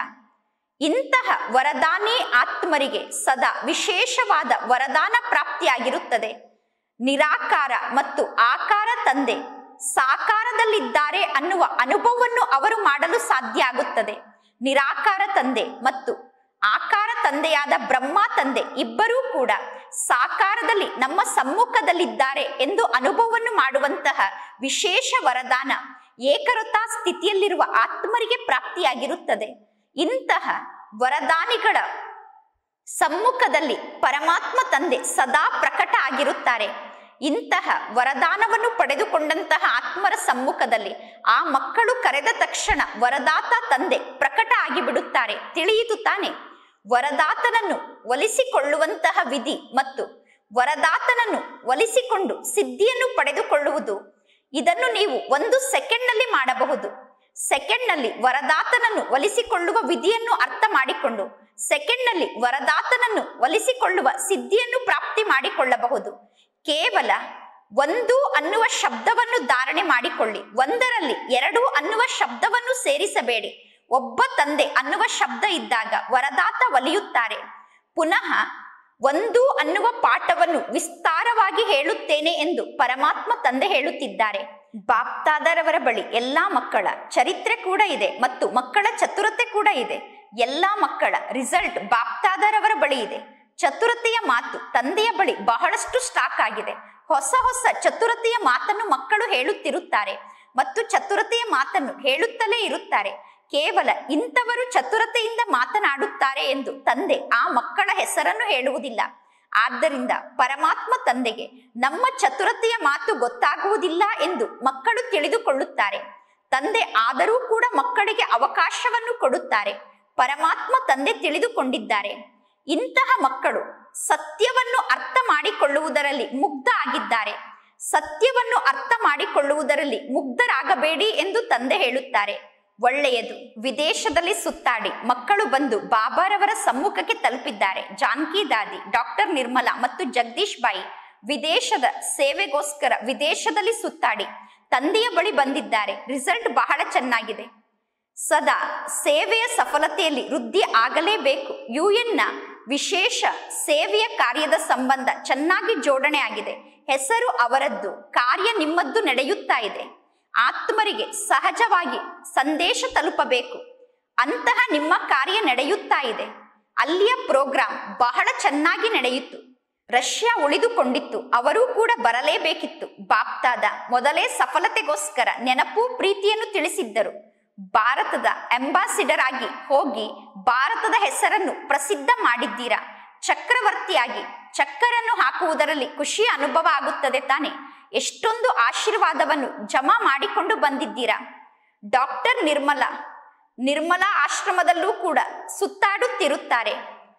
ಇಂತಹ ವರದಾನಿ ಆತ್ಮರಿಗೆ ಸದಾ ವಿಶೇಷವಾದ ವರದಾನ ಪ್ರಾಪ್ತಿಯಾಗಿರುತ್ತದೆ ನಿರಾಕಾರ ಮತ್ತು ಆಕಾರ ತಂದೆ ಸಾಕಾರದಲ್ಲಿದ್ದಾರೆ ಅನ್ನುವ ಅನುಭವವನ್ನು ಅವರು ಮಾಡಲು ಸಾಧ್ಯ ಆಗುತ್ತದೆ ನಿರಾಕಾರ ತಂದೆ ಮತ್ತು ಆಕಾರ ತಂದೆಯಾದ ಬ್ರಹ್ಮ ತಂದೆ ಇಬ್ಬರೂ ಕೂಡ ಸಾಕಾರದಲ್ಲಿ ನಮ್ಮ ಸಮ್ಮುಖದಲ್ಲಿದ್ದಾರೆ ಎಂದು ಅನುಭವವನ್ನು ಮಾಡುವಂತಹ ವಿಶೇಷ ವರದಾನ ಏಕರತಾ ಸ್ಥಿತಿಯಲ್ಲಿರುವ ಆತ್ಮರಿಗೆ ಪ್ರಾಪ್ತಿಯಾಗಿರುತ್ತದೆ ಇಂತಹ ವರದಾನಿಗಳ ಸಮ್ಮುಖದಲ್ಲಿ ಪರಮಾತ್ಮ ತಂದೆ ಸದಾ ಪ್ರಕಟ ಆಗಿರುತ್ತಾರೆ ಇಂತಹ ವರದಾನವನ್ನು ಪಡೆದುಕೊಂಡಂತಹ ಆತ್ಮರ ಸಮ್ಮುಖದಲ್ಲಿ ಆ ಮಕ್ಕಳು ಕರೆದ ತಕ್ಷಣ ವರದಾತ ತಂದೆ ಪ್ರಕಟ ಆಗಿಬಿಡುತ್ತಾರೆ ತಿಳಿಯಿತು ತಾನೆ ವರದಾತನನ್ನು ಒಲಿಸಿಕೊಳ್ಳುವಂತಹ ವಿಧಿ ಮತ್ತು ವರದಾತನನ್ನು ಒಲಿಸಿಕೊಂಡು ಸಿದ್ಧಿಯನ್ನು ಪಡೆದುಕೊಳ್ಳುವುದು ಇದನ್ನು ನೀವು ಒಂದು ಸೆಕೆಂಡ್ನಲ್ಲಿ ಮಾಡಬಹುದು ಸೆಕೆಂಡ್ನಲ್ಲಿ ವರದಾತನನ್ನು ಒಲಿಸಿಕೊಳ್ಳುವ ವಿಧಿಯನ್ನು ಅರ್ಥ ಮಾಡಿಕೊಂಡು ಸೆಕೆಂಡ್ನಲ್ಲಿ ವರದಾತನನ್ನು ಒಲಿಸಿಕೊಳ್ಳುವ ಸಿದ್ಧಿಯನ್ನು ಪ್ರಾಪ್ತಿ ಮಾಡಿಕೊಳ್ಳಬಹುದು ಕೇವಲ ಒಂದು ಅನ್ನುವ ಶಬ್ದವನ್ನು ಧಾರಣೆ ಮಾಡಿಕೊಳ್ಳಿ ಒಂದರಲ್ಲಿ ಎರಡು ಅನ್ನುವ ಶಬ್ದವನ್ನು ಸೇರಿಸಬೇಡಿ ಒಬ್ಬ ತಂದೆ ಅನ್ನುವ ಶಬ್ದ ಇದ್ದಾಗ ವರದಾತ ಒಲಿಯುತ್ತಾರೆ ಪುನಃ ಒಂದು ಅನ್ನುವ ಪಾಠವನ್ನು ವಿಸ್ತಾರವಾಗಿ ಹೇಳುತ್ತೇನೆ ಎಂದು ಪರಮಾತ್ಮ ತಂದೆ ಹೇಳುತ್ತಿದ್ದಾರೆ ಬಾಪ್ತಾದರವರ ಬಳಿ ಎಲ್ಲಾ ಮಕ್ಕಳ ಚರಿತ್ರೆ ಕೂಡ ಇದೆ ಮತ್ತು ಮಕ್ಕಳ ಚತುರತೆ ಕೂಡ ಇದೆ ಎಲ್ಲಾ ಮಕ್ಕಳ ರಿಸಲ್ಟ್ ಬಾಪ್ತಾದರವರ ಬಳಿ ಇದೆ ಚತುರತೆಯ ಮಾತು ತಂದೆಯ ಬಳಿ ಬಹಳಷ್ಟು ಸ್ಟಾಕ್ ಆಗಿದೆ ಹೊಸ ಹೊಸ ಚತುರತೆಯ ಮಾತನ್ನು ಮಕ್ಕಳು ಹೇಳುತ್ತಿರುತ್ತಾರೆ ಮತ್ತು ಚತುರತೆಯ ಮಾತನ್ನು ಹೇಳುತ್ತಲೇ ಇರುತ್ತಾರೆ ಕೇವಲ ಇಂಥವರು ಚತುರತೆಯಿಂದ ಮಾತನಾಡುತ್ತಾರೆ ಎಂದು ತಂದೆ ಆ ಮಕ್ಕಳ ಹೆಸರನ್ನು ಹೇಳುವುದಿಲ್ಲ ಆದ್ದರಿಂದ ಪರಮಾತ್ಮ ತಂದೆಗೆ ನಮ್ಮ ಚತುರತೆಯ ಮಾತು ಗೊತ್ತಾಗುವುದಿಲ್ಲ ಎಂದು ಮಕ್ಕಳು ತಿಳಿದುಕೊಳ್ಳುತ್ತಾರೆ ತಂದೆ ಆದರೂ ಕೂಡ ಮಕ್ಕಳಿಗೆ ಅವಕಾಶವನ್ನು ಕೊಡುತ್ತಾರೆ ಪರಮಾತ್ಮ ತಂದೆ ತಿಳಿದುಕೊಂಡಿದ್ದಾರೆ ಇಂತಹ ಮಕ್ಕಳು ಸತ್ಯವನ್ನು ಅರ್ಥ ಮಾಡಿಕೊಳ್ಳುವುದರಲ್ಲಿ ಮುಗ್ಧ ಆಗಿದ್ದಾರೆ ಸತ್ಯವನ್ನು ಅರ್ಥ ಮಾಡಿಕೊಳ್ಳುವುದರಲ್ಲಿ ಮುಗ್ಧರಾಗಬೇಡಿ ಎಂದು ತಂದೆ ಹೇಳುತ್ತಾರೆ ಒಳ್ಳೆಯದು ವಿದೇಶದಲ್ಲಿ ಸುತ್ತಾಡಿ ಮಕ್ಕಳು ಬಂದು ಬಾಬಾರವರ ಸಮ್ಮುಖಕ್ಕೆ ತಲುಪಿದ್ದಾರೆ ಜಾನ್ಕಿ ದಾದಿ ಡಾಕ್ಟರ್ ನಿರ್ಮಲಾ ಮತ್ತು ಜಗದೀಶ್ ಬಾಯಿ ವಿದೇಶದ ಸೇವೆಗೋಸ್ಕರ ವಿದೇಶದಲ್ಲಿ ಸುತ್ತಾಡಿ ತಂದೆಯ ಬಳಿ ಬಂದಿದ್ದಾರೆ ರಿಸಲ್ಟ್ ಬಹಳ ಚೆನ್ನಾಗಿದೆ ಸದಾ ಸೇವೆಯ ಸಫಲತೆಯಲ್ಲಿ ವೃದ್ಧಿ ಆಗಲೇಬೇಕು ಯುಎನ್ನ ವಿಶೇಷ ಸೇವೆಯ ಕಾರ್ಯದ ಸಂಬಂಧ ಚೆನ್ನಾಗಿ ಜೋಡಣೆ ಆಗಿದೆ ಹೆಸರು ಅವರದ್ದು ಕಾರ್ಯ ನಿಮ್ಮದ್ದು ನಡೆಯುತ್ತಾ ಇದೆ ಆತ್ಮರಿಗೆ ಸಹಜವಾಗಿ ಸಂದೇಶ ತಲುಪಬೇಕು ಅಂತಹ ನಿಮ್ಮ ಕಾರ್ಯ ನಡೆಯುತ್ತಾ ಇದೆ ಅಲ್ಲಿಯ ಪ್ರೋಗ್ರಾಂ ಬಹಳ ಚೆನ್ನಾಗಿ ನಡೆಯಿತು ರಷ್ಯಾ ಉಳಿದುಕೊಂಡಿತ್ತು ಅವರೂ ಕೂಡ ಬರಲೇಬೇಕಿತ್ತು ಬಾಪ್ತಾದ ಮೊದಲೇ ಸಫಲತೆಗೋಸ್ಕರ ನೆನಪು ಪ್ರೀತಿಯನ್ನು ತಿಳಿಸಿದ್ದರು ಭಾರತದ ಅಂಬಾಸಿಡರ್ ಆಗಿ ಹೋಗಿ ಭಾರತದ ಹೆಸರನ್ನು ಪ್ರಸಿದ್ಧ ಮಾಡಿದ್ದೀರಾ ಚಕ್ರವರ್ತಿಯಾಗಿ ಚಕ್ಕರನ್ನು ಹಾಕುವುದರಲ್ಲಿ ಖುಷಿಯ ಅನುಭವ ಆಗುತ್ತದೆ ತಾನೆ ಎಷ್ಟೊಂದು ಆಶೀರ್ವಾದವನ್ನು ಜಮಾ ಮಾಡಿಕೊಂಡು ಬಂದಿದ್ದೀರಾ ಡಾಕ್ಟರ್ ನಿರ್ಮಲಾ ನಿರ್ಮಲಾ ಆಶ್ರಮದಲ್ಲೂ ಕೂಡ ಸುತ್ತಾಡುತ್ತಿರುತ್ತಾರೆ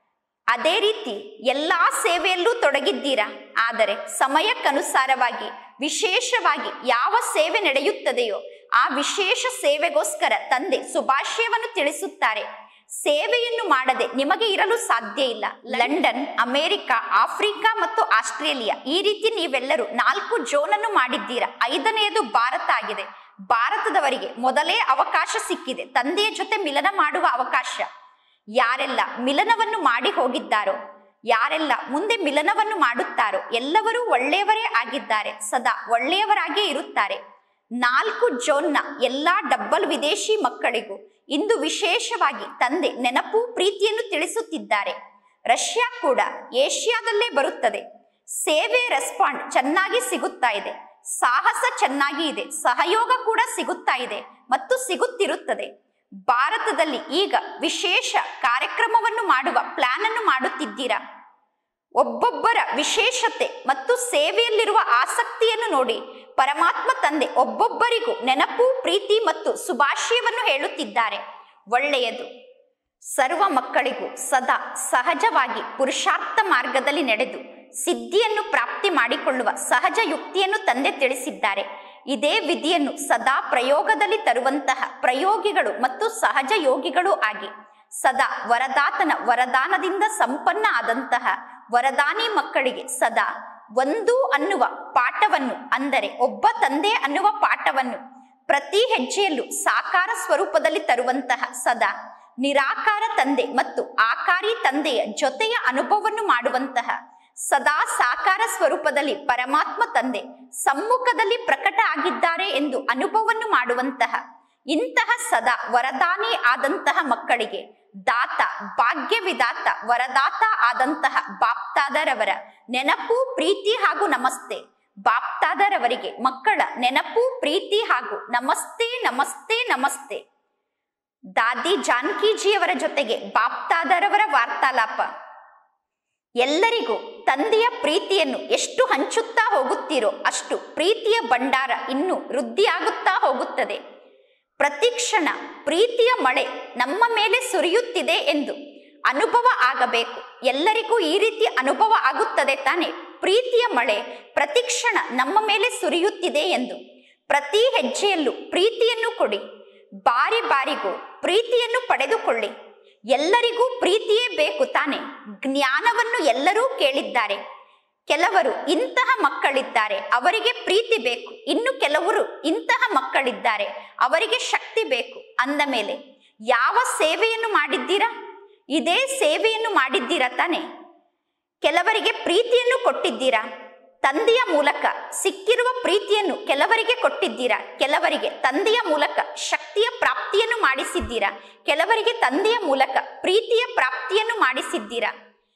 ಅದೇ ರೀತಿ ಎಲ್ಲಾ ಸೇವೆಯಲ್ಲೂ ತೊಡಗಿದ್ದೀರಾ ಆದರೆ ಸಮಯಕ್ಕನುಸಾರವಾಗಿ ವಿಶೇಷವಾಗಿ ಯಾವ ಸೇವೆ ನಡೆಯುತ್ತದೆಯೋ ಆ ವಿಶೇಷ ಸೇವೆಗೋಸ್ಕರ ತಂದೆ ಶುಭಾಶಯವನ್ನು ತಿಳಿಸುತ್ತಾರೆ ಸೇವೆಯನ್ನು ಮಾಡದೆ ನಿಮಗೆ ಇರಲು ಸಾಧ್ಯ ಇಲ್ಲ ಲಂಡನ್ ಅಮೆರಿಕ ಆಫ್ರಿಕಾ ಮತ್ತು ಆಸ್ಟ್ರೇಲಿಯಾ ಈ ರೀತಿ ನೀವೆಲ್ಲರೂ ನಾಲ್ಕು ಜೋನ್ ಅನ್ನು ಮಾಡಿದ್ದೀರಾ ಐದನೆಯದು ಭಾರತ ಆಗಿದೆ ಭಾರತದವರಿಗೆ ಮೊದಲೇ ಅವಕಾಶ ಸಿಕ್ಕಿದೆ ತಂದೆಯ ಜೊತೆ ಮಿಲನ ಮಾಡುವ ಅವಕಾಶ ಯಾರೆಲ್ಲ ಮಿಲನವನ್ನು ಮಾಡಿ ಹೋಗಿದ್ದಾರೋ ಯಾರೆಲ್ಲ ಮುಂದೆ ಮಿಲನವನ್ನು ಮಾಡುತ್ತಾರೋ ಎಲ್ಲವರೂ ಒಳ್ಳೆಯವರೇ ಆಗಿದ್ದಾರೆ ಸದಾ ಒಳ್ಳೆಯವರಾಗೇ ಇರುತ್ತಾರೆ ನಾಲ್ಕು ಜೋನ್ನ ಎಲ್ಲಾ ಡಬ್ಬಲ್ ವಿದೇಶಿ ಮಕ್ಕಳಿಗೂ ಇಂದು ವಿಶೇಷವಾಗಿ ತಂದೆ ನೆನಪು ಪ್ರೀತಿಯನ್ನು ತಿಳಿಸುತ್ತಿದ್ದಾರೆ ರಷ್ಯಾ ಕೂಡ ಏಷ್ಯಾದಲ್ಲೇ ಬರುತ್ತದೆ ಸೇವೆ ರೆಸ್ಪಾಂಡ್ ಚೆನ್ನಾಗಿ ಸಿಗುತ್ತಾ ಇದೆ ಸಾಹಸ ಚೆನ್ನಾಗಿ ಇದೆ ಸಹಯೋಗ ಕೂಡ ಸಿಗುತ್ತಾ ಇದೆ ಮತ್ತು ಸಿಗುತ್ತಿರುತ್ತದೆ ಭಾರತದಲ್ಲಿ ಈಗ ವಿಶೇಷ ಕಾರ್ಯಕ್ರಮವನ್ನು ಮಾಡುವ ಪ್ಲಾನ್ ಅನ್ನು ಮಾಡುತ್ತಿದ್ದೀರಾ ಒಬ್ಬೊಬ್ಬರ ವಿಶೇಷತೆ ಮತ್ತು ಸೇವೆಯಲ್ಲಿರುವ ಆಸಕ್ತಿಯನ್ನು ನೋಡಿ ಪರಮಾತ್ಮ ತಂದೆ ಒಬ್ಬೊಬ್ಬರಿಗೂ ನೆನಪು ಪ್ರೀತಿ ಮತ್ತು ಶುಭಾಶಯವನ್ನು ಹೇಳುತ್ತಿದ್ದಾರೆ ಒಳ್ಳೆಯದು ಸರ್ವ ಮಕ್ಕಳಿಗೂ ಸದಾ ಸಹಜವಾಗಿ ಪುರುಷಾರ್ಥ ಮಾರ್ಗದಲ್ಲಿ ನಡೆದು ಸಿದ್ಧಿಯನ್ನು ಪ್ರಾಪ್ತಿ ಮಾಡಿಕೊಳ್ಳುವ ಸಹಜ ಯುಕ್ತಿಯನ್ನು ತಂದೆ ತಿಳಿಸಿದ್ದಾರೆ ಇದೇ ವಿಧಿಯನ್ನು ಸದಾ ಪ್ರಯೋಗದಲ್ಲಿ ತರುವಂತಹ ಪ್ರಯೋಗಿಗಳು ಮತ್ತು ಸಹಜ ಯೋಗಿಗಳು ಆಗಿ ಸದಾ ವರದಾತನ ವರದಾನದಿಂದ ಸಂಪನ್ನ ಆದಂತಹ ವರದಾನಿ ಮಕ್ಕಳಿಗೆ ಸದಾ ಒಂದು ಅನ್ನುವ ಪಾಠವನ್ನು ಅಂದರೆ ಒಬ್ಬ ತಂದೆ ಅನ್ನುವ ಪಾಠವನ್ನು ಪ್ರತಿ ಹೆಜ್ಜೆಯಲ್ಲೂ ಸಾಕಾರ ಸ್ವರೂಪದಲ್ಲಿ ತರುವಂತಹ ಸದಾ ನಿರಾಕಾರ ತಂದೆ ಮತ್ತು ಆಕಾರಿ ತಂದೆಯ ಜೊತೆಯ ಅನುಭವವನ್ನು ಮಾಡುವಂತಹ ಸದಾ ಸಾಕಾರ ಸ್ವರೂಪದಲ್ಲಿ ಪರಮಾತ್ಮ ತಂದೆ ಸಮ್ಮುಖದಲ್ಲಿ ಪ್ರಕಟ ಆಗಿದ್ದಾರೆ ಎಂದು ಅನುಭವವನ್ನು ಮಾಡುವಂತಹ ಇಂತಹ ಸದಾ ವರದಾನಿ ಆದಂತಹ ಮಕ್ಕಳಿಗೆ ದಾತ ಭಾಗ್ಯ ವಿದಾತ ವರದಾತ ಆದಂತಹ ಬಾಪ್ತಾದರವರ ನೆನಪು ಪ್ರೀತಿ ಹಾಗೂ ನಮಸ್ತೆ ಬಾಪ್ತಾದರವರಿಗೆ ಮಕ್ಕಳ ನೆನಪು ಪ್ರೀತಿ ಹಾಗೂ ನಮಸ್ತೆ ನಮಸ್ತೆ ನಮಸ್ತೆ ದಾದಿ ಜಾನಕಿಜಿಯವರ ಜೊತೆಗೆ ಬಾಪ್ತಾದರವರ ವಾರ್ತಾಲಾಪ ಎಲ್ಲರಿಗೂ ತಂದೆಯ ಪ್ರೀತಿಯನ್ನು ಎಷ್ಟು ಹಂಚುತ್ತಾ ಹೋಗುತ್ತೀರೋ ಅಷ್ಟು ಪ್ರೀತಿಯ ಭಂಡಾರ ಇನ್ನೂ ವೃದ್ಧಿಯಾಗುತ್ತಾ ಹೋಗುತ್ತದೆ ಪ್ರತಿಕ್ಷಣ ಪ್ರೀತಿಯ ಮಳೆ ನಮ್ಮ ಮೇಲೆ ಸುರಿಯುತ್ತಿದೆ ಎಂದು ಅನುಭವ ಆಗಬೇಕು ಎಲ್ಲರಿಗೂ ಈ ರೀತಿ ಅನುಭವ ಆಗುತ್ತದೆ ತಾನೆ ಪ್ರೀತಿಯ ಮಳೆ ಪ್ರತಿಕ್ಷಣ ನಮ್ಮ ಮೇಲೆ ಸುರಿಯುತ್ತಿದೆ ಎಂದು ಪ್ರತಿ ಹೆಜ್ಜೆಯಲ್ಲೂ ಪ್ರೀತಿಯನ್ನು ಕೊಡಿ ಬಾರಿ ಬಾರಿಗೂ ಪ್ರೀತಿಯನ್ನು ಪಡೆದುಕೊಳ್ಳಿ ಎಲ್ಲರಿಗೂ ಪ್ರೀತಿಯೇ ಬೇಕು ತಾನೆ ಜ್ಞಾನವನ್ನು ಎಲ್ಲರೂ ಕೇಳಿದ್ದಾರೆ ಕೆಲವರು ಇಂತಹ ಮಕ್ಕಳಿದ್ದಾರೆ ಅವರಿಗೆ ಪ್ರೀತಿ ಬೇಕು ಇನ್ನು ಕೆಲವರು ಇಂತಹ ಮಕ್ಕಳಿದ್ದಾರೆ ಅವರಿಗೆ ಶಕ್ತಿ ಬೇಕು ಅಂದ ಮೇಲೆ ಯಾವ ಸೇವೆಯನ್ನು ಮಾಡಿದ್ದೀರಾ ಇದೇ ಸೇವೆಯನ್ನು ಮಾಡಿದ್ದೀರಾ ತಾನೆ ಕೆಲವರಿಗೆ ಪ್ರೀತಿಯನ್ನು ಕೊಟ್ಟಿದ್ದೀರಾ ತಂದೆಯ ಮೂಲಕ ಸಿಕ್ಕಿರುವ ಪ್ರೀತಿಯನ್ನು ಕೆಲವರಿಗೆ ಕೊಟ್ಟಿದ್ದೀರಾ ಕೆಲವರಿಗೆ ತಂದೆಯ ಮೂಲಕ ಶಕ್ತಿಯ ಪ್ರಾಪ್ತಿಯನ್ನು ಮಾಡಿಸಿದ್ದೀರಾ ಕೆಲವರಿಗೆ ತಂದೆಯ ಮೂಲಕ ಪ್ರೀತಿಯ ಪ್ರಾಪ್ತಿಯನ್ನು ಮಾಡಿಸಿದ್ದೀರಾ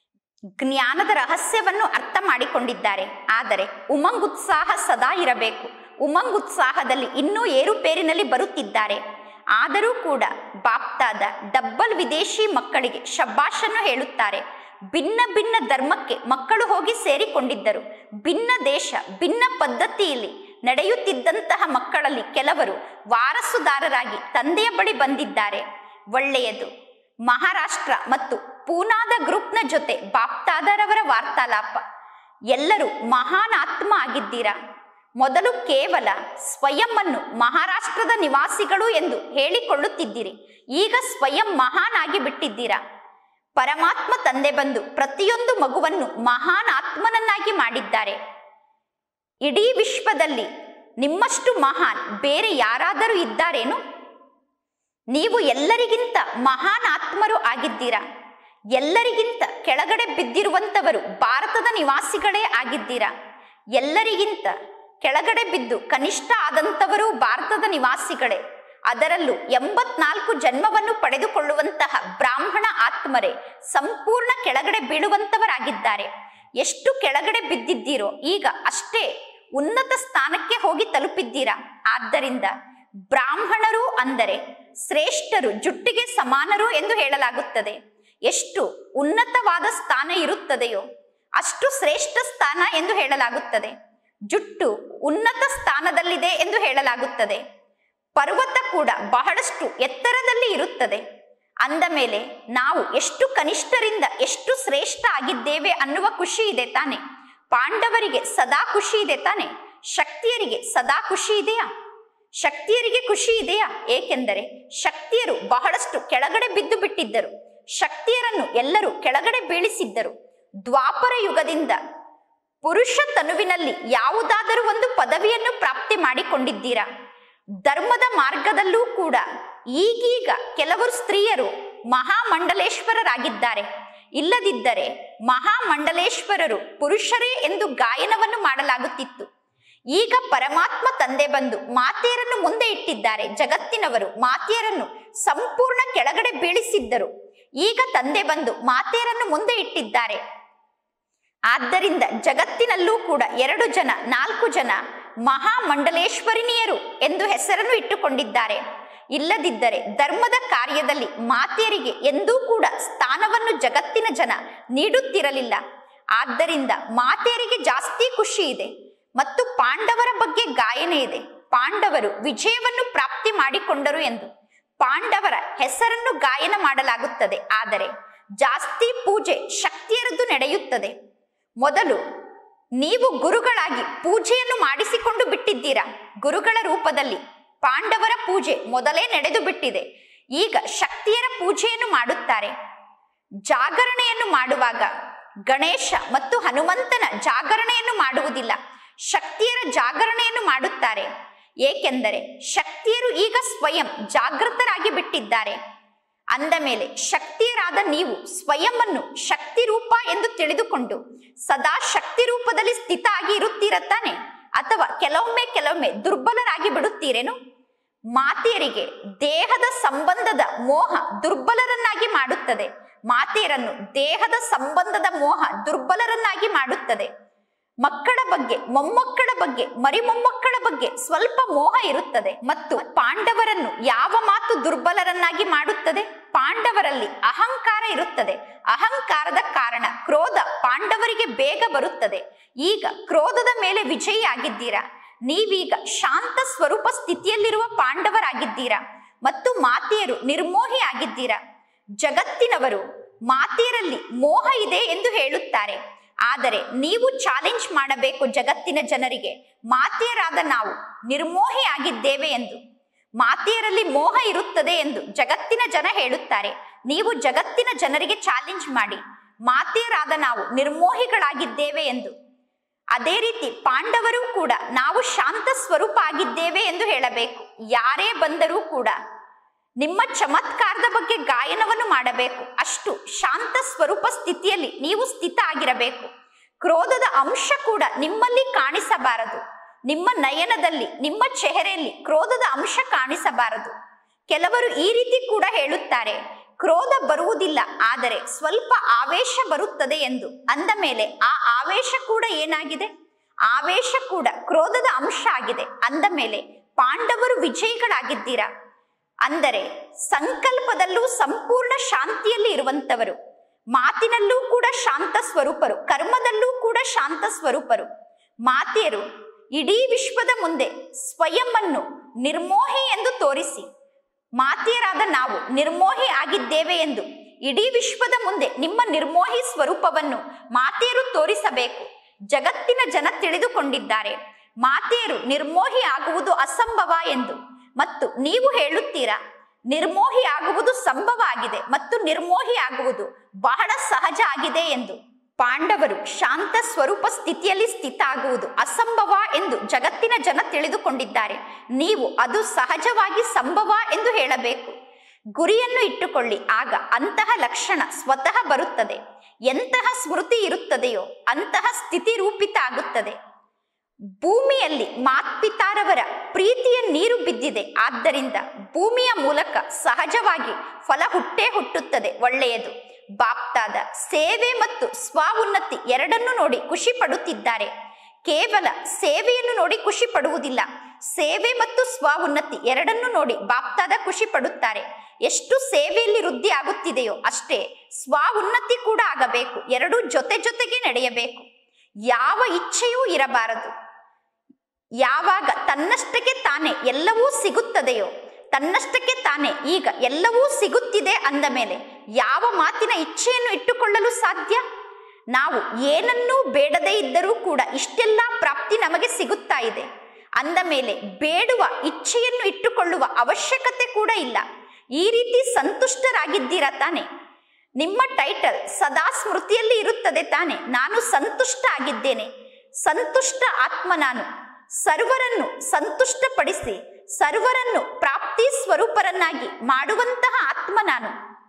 ಜ್ಞಾನದ ರಹಸ್ಯವನ್ನು ಅರ್ಥ ಮಾಡಿಕೊಂಡಿದ್ದಾರೆ ಆದರೆ ಉಮಂಗುತ್ಸಾಹ ಸದಾ ಇರಬೇಕು ಉಮಂಗುತ್ಸಾಹದಲ್ಲಿ ಇನ್ನೂ ಏರುಪೇರಿನಲ್ಲಿ ಬರುತ್ತಿದ್ದಾರೆ ಆದರೂ ಕೂಡ ಬಾಪ್ತಾದ ಡಬ್ಬಲ್ ವಿದೇಶಿ ಮಕ್ಕಳಿಗೆ ಶಬ್ಬಾಷನ್ನು ಹೇಳುತ್ತಾರೆ ಭಿನ್ನ ಭಿನ್ನ ಧರ್ಮಕ್ಕೆ ಮಕ್ಕಳು ಹೋಗಿ ಸೇರಿಕೊಂಡಿದ್ದರು ಭಿನ್ನ ದೇಶ ಭಿನ್ನ ಪದ್ಧತಿಯಲ್ಲಿ ನಡೆಯುತ್ತಿದ್ದಂತಹ ಮಕ್ಕಳಲ್ಲಿ ಕೆಲವರು ವಾರಸುದಾರರಾಗಿ ತಂದೆಯ ಬಳಿ ಬಂದಿದ್ದಾರೆ ಒಳ್ಳೆಯದು ಮಹಾರಾಷ್ಟ್ರ ಮತ್ತು ಪೂನಾದ ಗ್ರೂಪ್ನ ಜೊತೆ ಬಾಪ್ತಾದರವರ ವಾರ್ತಾಲಾಪ ಎಲ್ಲರೂ ಮಹಾನ್ ಆತ್ಮ ಆಗಿದ್ದೀರಾ ಮೊದಲು ಕೇವಲ ಸ್ವಯಂ ಅನ್ನು ಮಹಾರಾಷ್ಟ್ರದ ನಿವಾಸಿಗಳು ಎಂದು ಹೇಳಿಕೊಳ್ಳುತ್ತಿದ್ದೀರಿ ಈಗ ಸ್ವಯಂ ಮಹಾನ್ ಆಗಿ ಬಿಟ್ಟಿದ್ದೀರಾ ಪರಮಾತ್ಮ ತಂದೆ ಬಂದು ಪ್ರತಿಯೊಂದು ಮಗುವನ್ನು ಮಹಾನ್ ಆತ್ಮನನ್ನಾಗಿ ಮಾಡಿದ್ದಾರೆ ಇಡೀ ವಿಶ್ವದಲ್ಲಿ ನಿಮ್ಮಷ್ಟು ಮಹಾನ್ ಬೇರೆ ಯಾರಾದರೂ ಇದ್ದಾರೇನು ನೀವು ಎಲ್ಲರಿಗಿಂತ ಮಹಾನ್ ಆತ್ಮರು ಆಗಿದ್ದೀರಾ ಎಲ್ಲರಿಗಿಂತ ಕೆಳಗಡೆ ಬಿದ್ದಿರುವಂತವರು ಭಾರತದ ನಿವಾಸಿಗಳೇ ಆಗಿದ್ದೀರಾ ಎಲ್ಲರಿಗಿಂತ ಕೆಳಗಡೆ ಬಿದ್ದು ಕನಿಷ್ಠ ಆದಂಥವರು ಭಾರತದ ನಿವಾಸಿಗಳೇ ಅದರಲ್ಲೂ ಎಂಬತ್ನಾಲ್ಕು ಜನ್ಮವನ್ನು ಪಡೆದುಕೊಳ್ಳುವಂತಹ ಬ್ರಾಹ್ಮಣ ಆತ್ಮರೇ ಸಂಪೂರ್ಣ ಕೆಳಗಡೆ ಬೀಳುವಂತವರಾಗಿದ್ದಾರೆ ಎಷ್ಟು ಕೆಳಗಡೆ ಬಿದ್ದಿದ್ದೀರೋ ಈಗ ಅಷ್ಟೇ ಉನ್ನತ ಸ್ಥಾನಕ್ಕೆ ಹೋಗಿ ತಲುಪಿದ್ದೀರಾ ಆದ್ದರಿಂದ ಬ್ರಾಹ್ಮಣರು ಅಂದರೆ ಶ್ರೇಷ್ಠರು ಜುಟ್ಟಿಗೆ ಸಮಾನರು ಎಂದು ಹೇಳಲಾಗುತ್ತದೆ ಎಷ್ಟು ಉನ್ನತವಾದ ಸ್ಥಾನ ಇರುತ್ತದೆಯೋ ಅಷ್ಟು ಶ್ರೇಷ್ಠ ಸ್ಥಾನ ಎಂದು ಹೇಳಲಾಗುತ್ತದೆ ಜುಟ್ಟು ಉನ್ನತ ಸ್ಥಾನದಲ್ಲಿದೆ ಎಂದು ಹೇಳಲಾಗುತ್ತದೆ ಪರ್ವತ ಕೂಡ ಬಹಳಷ್ಟು ಎತ್ತರದಲ್ಲಿ ಇರುತ್ತದೆ ಅಂದ ಮೇಲೆ ನಾವು ಎಷ್ಟು ಕನಿಷ್ಠರಿಂದ ಎಷ್ಟು ಶ್ರೇಷ್ಠ ಆಗಿದ್ದೇವೆ ಅನ್ನುವ ಖುಷಿ ಇದೆ ತಾನೆ ಪಾಂಡವರಿಗೆ ಸದಾ ಖುಷಿ ಇದೆ ತಾನೆ ಶಕ್ತಿಯರಿಗೆ ಸದಾ ಖುಷಿ ಇದೆಯಾ ಶಕ್ತಿಯರಿಗೆ ಖುಷಿ ಇದೆಯಾ ಏಕೆಂದರೆ ಶಕ್ತಿಯರು ಬಹಳಷ್ಟು ಕೆಳಗಡೆ ಬಿದ್ದು ಬಿಟ್ಟಿದ್ದರು ಶಕ್ತಿಯರನ್ನು ಎಲ್ಲರೂ ಕೆಳಗಡೆ ಬೀಳಿಸಿದ್ದರು ದ್ವಾಪರ ಯುಗದಿಂದ ಪುರುಷ ತನುವಿನಲ್ಲಿ ಯಾವುದಾದರೂ ಒಂದು ಪದವಿಯನ್ನು ಪ್ರಾಪ್ತಿ ಮಾಡಿಕೊಂಡಿದ್ದೀರಾ ಧರ್ಮದ ಮಾರ್ಗದಲ್ಲೂ ಕೂಡ ಈಗೀಗ ಕೆಲವರು ಸ್ತ್ರೀಯರು ಮಹಾಮಂಡಲೇಶ್ವರರಾಗಿದ್ದಾರೆ ಇಲ್ಲದಿದ್ದರೆ ಮಹಾಮಂಡಲೇಶ್ವರರು ಪುರುಷರೇ ಎಂದು ಗಾಯನವನ್ನು ಮಾಡಲಾಗುತ್ತಿತ್ತು ಈಗ ಪರಮಾತ್ಮ ತಂದೆ ಬಂದು ಮಾತೆಯರನ್ನು ಮುಂದೆ ಇಟ್ಟಿದ್ದಾರೆ ಜಗತ್ತಿನವರು ಮಾತೆಯರನ್ನು ಸಂಪೂರ್ಣ ಕೆಳಗಡೆ ಬೀಳಿಸಿದ್ದರು ಈಗ ತಂದೆ ಬಂದು ಮಾತೆಯರನ್ನು ಮುಂದೆ ಇಟ್ಟಿದ್ದಾರೆ ಆದ್ದರಿಂದ ಜಗತ್ತಿನಲ್ಲೂ ಕೂಡ ಎರಡು ಜನ ನಾಲ್ಕು ಜನ ಮಹಾಮಂಡಲೇಶ್ವರಿನಿಯರು ಎಂದು ಹೆಸರನ್ನು ಇಟ್ಟುಕೊಂಡಿದ್ದಾರೆ ಇಲ್ಲದಿದ್ದರೆ ಧರ್ಮದ ಕಾರ್ಯದಲ್ಲಿ ಮಾತೆಯರಿಗೆ ಎಂದೂ ಕೂಡ ಸ್ಥಾನವನ್ನು ಜಗತ್ತಿನ ಜನ ನೀಡುತ್ತಿರಲಿಲ್ಲ ಆದ್ದರಿಂದ ಮಾತೆಯರಿಗೆ ಜಾಸ್ತಿ ಖುಷಿ ಇದೆ ಮತ್ತು ಪಾಂಡವರ ಬಗ್ಗೆ ಗಾಯನ ಇದೆ ಪಾಂಡವರು ವಿಜಯವನ್ನು ಪ್ರಾಪ್ತಿ ಮಾಡಿಕೊಂಡರು ಎಂದು ಪಾಂಡವರ ಹೆಸರನ್ನು ಗಾಯನ ಮಾಡಲಾಗುತ್ತದೆ ಆದರೆ ಜಾಸ್ತಿ ಪೂಜೆ ಶಕ್ತಿಯರದ್ದು ನಡೆಯುತ್ತದೆ ಮೊದಲು ನೀವು ಗುರುಗಳಾಗಿ ಪೂಜೆಯನ್ನು ಮಾಡಿಸಿಕೊಂಡು ಬಿಟ್ಟಿದ್ದೀರಾ ಗುರುಗಳ ರೂಪದಲ್ಲಿ ಪಾಂಡವರ ಪೂಜೆ ಮೊದಲೇ ನಡೆದು ಬಿಟ್ಟಿದೆ ಈಗ ಶಕ್ತಿಯರ ಪೂಜೆಯನ್ನು ಮಾಡುತ್ತಾರೆ ಜಾಗರಣೆಯನ್ನು ಮಾಡುವಾಗ ಗಣೇಶ ಮತ್ತು ಹನುಮಂತನ ಜಾಗರಣೆಯನ್ನು ಮಾಡುವುದಿಲ್ಲ ಶಕ್ತಿಯರ ಜಾಗರಣೆಯನ್ನು ಮಾಡುತ್ತಾರೆ ಏಕೆಂದರೆ ಶಕ್ತಿಯರು ಈಗ ಸ್ವಯಂ ಜಾಗೃತರಾಗಿ ಬಿಟ್ಟಿದ್ದಾರೆ ಅಂದ ಮೇಲೆ ಶಕ್ತಿಯರಾದ ನೀವು ಸ್ವಯಂವನ್ನು ಶಕ್ತಿ ರೂಪ ಎಂದು ತಿಳಿದುಕೊಂಡು ಸದಾ ಶಕ್ತಿ ರೂಪದಲ್ಲಿ ಸ್ಥಿತ ಆಗಿ ಇರುತ್ತೀರ ತಾನೆ ಅಥವಾ ಕೆಲವೊಮ್ಮೆ ಕೆಲವೊಮ್ಮೆ ದುರ್ಬಲರಾಗಿ ಬಿಡುತ್ತೀರೇನು ಮಾತೆಯರಿಗೆ ದೇಹದ ಸಂಬಂಧದ ಮೋಹ ದುರ್ಬಲರನ್ನಾಗಿ ಮಾಡುತ್ತದೆ ಮಾತೆಯರನ್ನು ದೇಹದ ಸಂಬಂಧದ ಮೋಹ ದುರ್ಬಲರನ್ನಾಗಿ ಮಾಡುತ್ತದೆ ಮಕ್ಕಳ ಬಗ್ಗೆ ಮೊಮ್ಮಕ್ಕಳ ಬಗ್ಗೆ ಮರಿಮೊಮ್ಮಕ್ಕಳ ಬಗ್ಗೆ ಸ್ವಲ್ಪ ಮೋಹ ಇರುತ್ತದೆ ಮತ್ತು ಪಾಂಡವರನ್ನು ಯಾವ ಮಾತು ದುರ್ಬಲರನ್ನಾಗಿ ಮಾಡುತ್ತದೆ ಪಾಂಡವರಲ್ಲಿ ಅಹಂಕಾರ ಇರುತ್ತದೆ ಅಹಂಕಾರದ ಕಾರಣ ಕ್ರೋಧ ಪಾಂಡವರಿಗೆ ಬೇಗ ಬರುತ್ತದೆ ಈಗ ಕ್ರೋಧದ ಮೇಲೆ ವಿಜಯಿಯಾಗಿದ್ದೀರಾ ನೀವೀಗ ಶಾಂತ ಸ್ವರೂಪ ಸ್ಥಿತಿಯಲ್ಲಿರುವ ಪಾಂಡವರಾಗಿದ್ದೀರಾ ಮತ್ತು ಮಾತೆಯರು ನಿರ್ಮೋಹಿ ಆಗಿದ್ದೀರಾ ಜಗತ್ತಿನವರು ಮಾತೆಯರಲ್ಲಿ ಮೋಹ ಇದೆ ಎಂದು ಹೇಳುತ್ತಾರೆ ಆದರೆ ನೀವು ಚಾಲೆಂಜ್ ಮಾಡಬೇಕು ಜಗತ್ತಿನ ಜನರಿಗೆ ಮಾತೆಯರಾದ ನಾವು ನಿರ್ಮೋಹಿ ಆಗಿದ್ದೇವೆ ಎಂದು ಮಾತೆಯರಲ್ಲಿ ಮೋಹ ಇರುತ್ತದೆ ಎಂದು ಜಗತ್ತಿನ ಜನ ಹೇಳುತ್ತಾರೆ ನೀವು ಜಗತ್ತಿನ ಜನರಿಗೆ ಚಾಲೆಂಜ್ ಮಾಡಿ ಮಾತೆಯರಾದ ನಾವು ನಿರ್ಮೋಹಿಗಳಾಗಿದ್ದೇವೆ ಎಂದು ಅದೇ ರೀತಿ ಪಾಂಡವರು ಕೂಡ ನಾವು ಶಾಂತ ಸ್ವರೂಪ ಆಗಿದ್ದೇವೆ ಎಂದು ಹೇಳಬೇಕು ಯಾರೇ ಬಂದರೂ ಕೂಡ ನಿಮ್ಮ ಚಮತ್ಕಾರದ ಬಗ್ಗೆ ಗಾಯನವನ್ನು ಮಾಡಬೇಕು ಅಷ್ಟು ಶಾಂತ ಸ್ವರೂಪ ಸ್ಥಿತಿಯಲ್ಲಿ ನೀವು ಸ್ಥಿತ ಆಗಿರಬೇಕು ಕ್ರೋಧದ ಅಂಶ ಕೂಡ ನಿಮ್ಮಲ್ಲಿ ಕಾಣಿಸಬಾರದು ನಿಮ್ಮ ನಯನದಲ್ಲಿ ನಿಮ್ಮ ಚೆಹರೆಯಲ್ಲಿ ಕ್ರೋಧದ ಅಂಶ ಕಾಣಿಸಬಾರದು ಕೆಲವರು ಈ ರೀತಿ ಕೂಡ ಹೇಳುತ್ತಾರೆ ಕ್ರೋಧ ಬರುವುದಿಲ್ಲ ಆದರೆ ಸ್ವಲ್ಪ ಆವೇಶ ಬರುತ್ತದೆ ಎಂದು ಅಂದ ಮೇಲೆ ಆ ಆವೇಶ ಕೂಡ ಏನಾಗಿದೆ ಆವೇಶ ಕೂಡ ಕ್ರೋಧದ ಅಂಶ ಆಗಿದೆ ಅಂದ ಮೇಲೆ ಪಾಂಡವರು ವಿಜಯಿಗಳಾಗಿದ್ದೀರಾ ಅಂದರೆ ಸಂಕಲ್ಪದಲ್ಲೂ ಸಂಪೂರ್ಣ ಶಾಂತಿಯಲ್ಲಿ ಇರುವಂತವರು ಮಾತಿನಲ್ಲೂ ಕೂಡ ಶಾಂತ ಸ್ವರೂಪರು ಕರ್ಮದಲ್ಲೂ ಕೂಡ ಶಾಂತ ಸ್ವರೂಪರು ಮಾತೆಯರು ಇಡೀ ವಿಶ್ವದ ಮುಂದೆ ಸ್ವಯಂವನ್ನು ನಿರ್ಮೋಹಿ ಎಂದು ತೋರಿಸಿ ಮಾತೆಯರಾದ ನಾವು ನಿರ್ಮೋಹಿ ಆಗಿದ್ದೇವೆ ಎಂದು ಇಡೀ ವಿಶ್ವದ ಮುಂದೆ ನಿಮ್ಮ ನಿರ್ಮೋಹಿ ಸ್ವರೂಪವನ್ನು ಮಾತೆಯರು ತೋರಿಸಬೇಕು ಜಗತ್ತಿನ ಜನ ತಿಳಿದುಕೊಂಡಿದ್ದಾರೆ ಮಾತೆಯರು ನಿರ್ಮೋಹಿ ಆಗುವುದು ಅಸಂಭವ ಎಂದು ಮತ್ತು ನೀವು ಹೇಳುತ್ತೀರಾ ನಿರ್ಮೋಹಿ ಆಗುವುದು ಸಂಭವ ಆಗಿದೆ ಮತ್ತು ನಿರ್ಮೋಹಿ ಆಗುವುದು ಬಹಳ ಸಹಜ ಆಗಿದೆ ಎಂದು ಪಾಂಡವರು ಶಾಂತ ಸ್ವರೂಪ ಸ್ಥಿತಿಯಲ್ಲಿ ಸ್ಥಿತ ಆಗುವುದು ಅಸಂಭವ ಎಂದು ಜಗತ್ತಿನ ಜನ ತಿಳಿದುಕೊಂಡಿದ್ದಾರೆ ನೀವು ಅದು ಸಹಜವಾಗಿ ಸಂಭವ ಎಂದು ಹೇಳಬೇಕು ಗುರಿಯನ್ನು ಇಟ್ಟುಕೊಳ್ಳಿ ಆಗ ಅಂತಹ ಲಕ್ಷಣ ಸ್ವತಃ ಬರುತ್ತದೆ ಎಂತಹ ಸ್ಮೃತಿ ಇರುತ್ತದೆಯೋ ಅಂತಹ ಸ್ಥಿತಿ ರೂಪಿತ ಆಗುತ್ತದೆ ಭೂಮಿಯಲ್ಲಿ ಮಾತ್ಪಿತಾರವರ ಪ್ರೀತಿಯ ನೀರು ಬಿದ್ದಿದೆ ಆದ್ದರಿಂದ ಭೂಮಿಯ ಮೂಲಕ ಸಹಜವಾಗಿ ಫಲ ಹುಟ್ಟೇ ಹುಟ್ಟುತ್ತದೆ ಒಳ್ಳೆಯದು ಬಾಪ್ತಾದ ಸೇವೆ ಮತ್ತು ಸ್ವ ಉನ್ನತಿ ಎರಡನ್ನೂ ನೋಡಿ ಖುಷಿ ಪಡುತ್ತಿದ್ದಾರೆ ಕೇವಲ ಸೇವೆಯನ್ನು ನೋಡಿ ಖುಷಿ ಪಡುವುದಿಲ್ಲ ಸೇವೆ ಮತ್ತು ಸ್ವ ಉನ್ನತಿ ಎರಡನ್ನೂ ನೋಡಿ ಬಾಪ್ತಾದ ಖುಷಿ ಪಡುತ್ತಾರೆ ಎಷ್ಟು ಸೇವೆಯಲ್ಲಿ ವೃದ್ಧಿ ಆಗುತ್ತಿದೆಯೋ ಅಷ್ಟೇ ಸ್ವ ಉನ್ನತಿ ಕೂಡ ಆಗಬೇಕು ಎರಡೂ ಜೊತೆ ಜೊತೆಗೆ ನಡೆಯಬೇಕು ಯಾವ ಇಚ್ಛೆಯೂ ಇರಬಾರದು ಯಾವಾಗ ತನ್ನಷ್ಟಕ್ಕೆ ತಾನೇ ಎಲ್ಲವೂ ಸಿಗುತ್ತದೆಯೋ ತನ್ನಷ್ಟಕ್ಕೆ ತಾನೇ ಈಗ ಎಲ್ಲವೂ ಸಿಗುತ್ತಿದೆ ಅಂದ ಮೇಲೆ ಯಾವ ಮಾತಿನ ಇಚ್ಛೆಯನ್ನು ಇಟ್ಟುಕೊಳ್ಳಲು ಸಾಧ್ಯ ನಾವು ಏನನ್ನೂ ಬೇಡದೇ ಇದ್ದರೂ ಕೂಡ ಇಷ್ಟೆಲ್ಲ ಪ್ರಾಪ್ತಿ ನಮಗೆ ಸಿಗುತ್ತಾ ಇದೆ ಅಂದ ಮೇಲೆ ಬೇಡುವ ಇಚ್ಛೆಯನ್ನು ಇಟ್ಟುಕೊಳ್ಳುವ ಅವಶ್ಯಕತೆ ಕೂಡ ಇಲ್ಲ ಈ ರೀತಿ ಸಂತುಷ್ಟರಾಗಿದ್ದೀರಾ ತಾನೆ ನಿಮ್ಮ ಟೈಟಲ್ ಸದಾ ಸ್ಮೃತಿಯಲ್ಲಿ ಇರುತ್ತದೆ ತಾನೆ ನಾನು ಸಂತುಷ್ಟ ಆಗಿದ್ದೇನೆ ಸಂತುಷ್ಟ ಆತ್ಮ ನಾನು ಸರ್ವರನ್ನು ಸಂತುಷ್ಟಪಡಿಸಿ ಸರ್ವರನ್ನು ಪ್ರಾಪ್ತಿ ಸ್ವರೂಪರನ್ನಾಗಿ ಮಾಡುವಂತಹ ಆತ್ಮ ನಾನು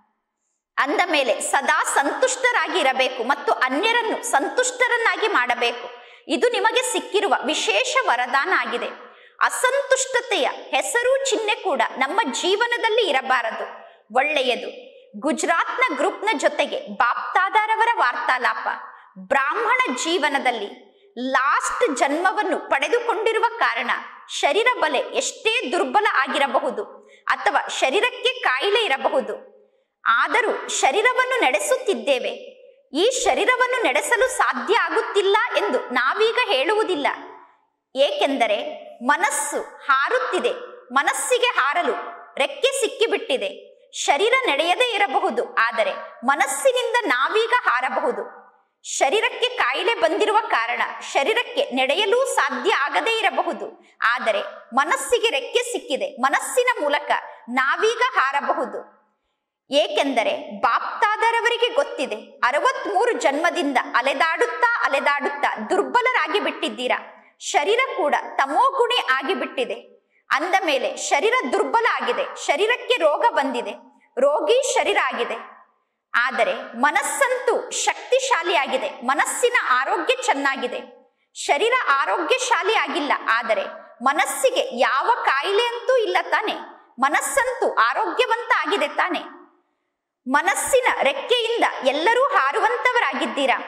ಅಂದ ಮೇಲೆ ಸದಾ ಸಂತುಷ್ಟರಾಗಿ ಇರಬೇಕು ಮತ್ತು ಅನ್ಯರನ್ನು ಸಂತುಷ್ಟರನ್ನಾಗಿ ಮಾಡಬೇಕು ಇದು ನಿಮಗೆ ಸಿಕ್ಕಿರುವ ವಿಶೇಷ ವರದಾನ ಆಗಿದೆ ಅಸಂತುಷ್ಟತೆಯ ಹೆಸರು ಚಿಹ್ನೆ ಕೂಡ ನಮ್ಮ ಜೀವನದಲ್ಲಿ ಇರಬಾರದು ಒಳ್ಳೆಯದು ಗುಜರಾತ್ನ ಗ್ರೂಪ್ನ ಜೊತೆಗೆ ಬಾಪ್ತಾದಾರವರ ವಾರ್ತಾಲಾಪ ಬ್ರಾಹ್ಮಣ ಜೀವನದಲ್ಲಿ ಲಾಸ್ಟ್ ಜನ್ಮವನ್ನು ಪಡೆದುಕೊಂಡಿರುವ ಕಾರಣ ಶರೀರ ಬಲೆ ಎಷ್ಟೇ ದುರ್ಬಲ ಆಗಿರಬಹುದು ಅಥವಾ ಶರೀರಕ್ಕೆ ಕಾಯಿಲೆ ಇರಬಹುದು ಆದರೂ ಶರೀರವನ್ನು ನಡೆಸುತ್ತಿದ್ದೇವೆ ಈ ಶರೀರವನ್ನು ನಡೆಸಲು ಸಾಧ್ಯ ಆಗುತ್ತಿಲ್ಲ ಎಂದು ನಾವೀಗ ಹೇಳುವುದಿಲ್ಲ ಏಕೆಂದರೆ ಮನಸ್ಸು ಹಾರುತ್ತಿದೆ ಮನಸ್ಸಿಗೆ ಹಾರಲು ರೆಕ್ಕೆ ಸಿಕ್ಕಿಬಿಟ್ಟಿದೆ ಶರೀರ ನಡೆಯದೇ ಇರಬಹುದು ಆದರೆ ಮನಸ್ಸಿನಿಂದ ನಾವೀಗ ಹಾರಬಹುದು ಶರೀರಕ್ಕೆ ಕಾಯಿಲೆ ಬಂದಿರುವ ಕಾರಣ ಶರೀರಕ್ಕೆ ನಡೆಯಲು ಸಾಧ್ಯ ಆಗದೇ ಇರಬಹುದು ಆದರೆ ಮನಸ್ಸಿಗೆ ರೆಕ್ಕೆ ಸಿಕ್ಕಿದೆ ಮನಸ್ಸಿನ ಮೂಲಕ ನಾವೀಗ ಹಾರಬಹುದು ಏಕೆಂದರೆ ಬಾಪ್ತಾದರವರಿಗೆ ಗೊತ್ತಿದೆ ಅರವತ್ಮೂರು ಜನ್ಮದಿಂದ ಅಲೆದಾಡುತ್ತಾ ಅಲೆದಾಡುತ್ತಾ ದುರ್ಬಲರಾಗಿ ಬಿಟ್ಟಿದ್ದೀರಾ ಶರೀರ ಕೂಡ ತಮೋಗುಣಿ ಆಗಿಬಿಟ್ಟಿದೆ ಅಂದ ಮೇಲೆ ಶರೀರ ದುರ್ಬಲ ಆಗಿದೆ ಶರೀರಕ್ಕೆ ರೋಗ ಬಂದಿದೆ ರೋಗಿ ಶರೀರ ಆಗಿದೆ ಆದರೆ ಮನಸ್ಸಂತೂ ಶಕ್ತಿಶಾಲಿಯಾಗಿದೆ ಮನಸ್ಸಿನ ಆರೋಗ್ಯ ಚೆನ್ನಾಗಿದೆ ಶರೀರ ಆರೋಗ್ಯಶಾಲಿ ಆಗಿಲ್ಲ ಆದರೆ ಮನಸ್ಸಿಗೆ ಯಾವ ಕಾಯಿಲೆ ಅಂತೂ ಇಲ್ಲ ತಾನೆ ಮನಸ್ಸಂತೂ ಆರೋಗ್ಯವಂತ ಆಗಿದೆ ತಾನೆ ಮನಸ್ಸಿನ ರೆಕ್ಕೆಯಿಂದ ಎಲ್ಲರೂ ಹಾರುವಂತವರಾಗಿದ್ದೀರಾ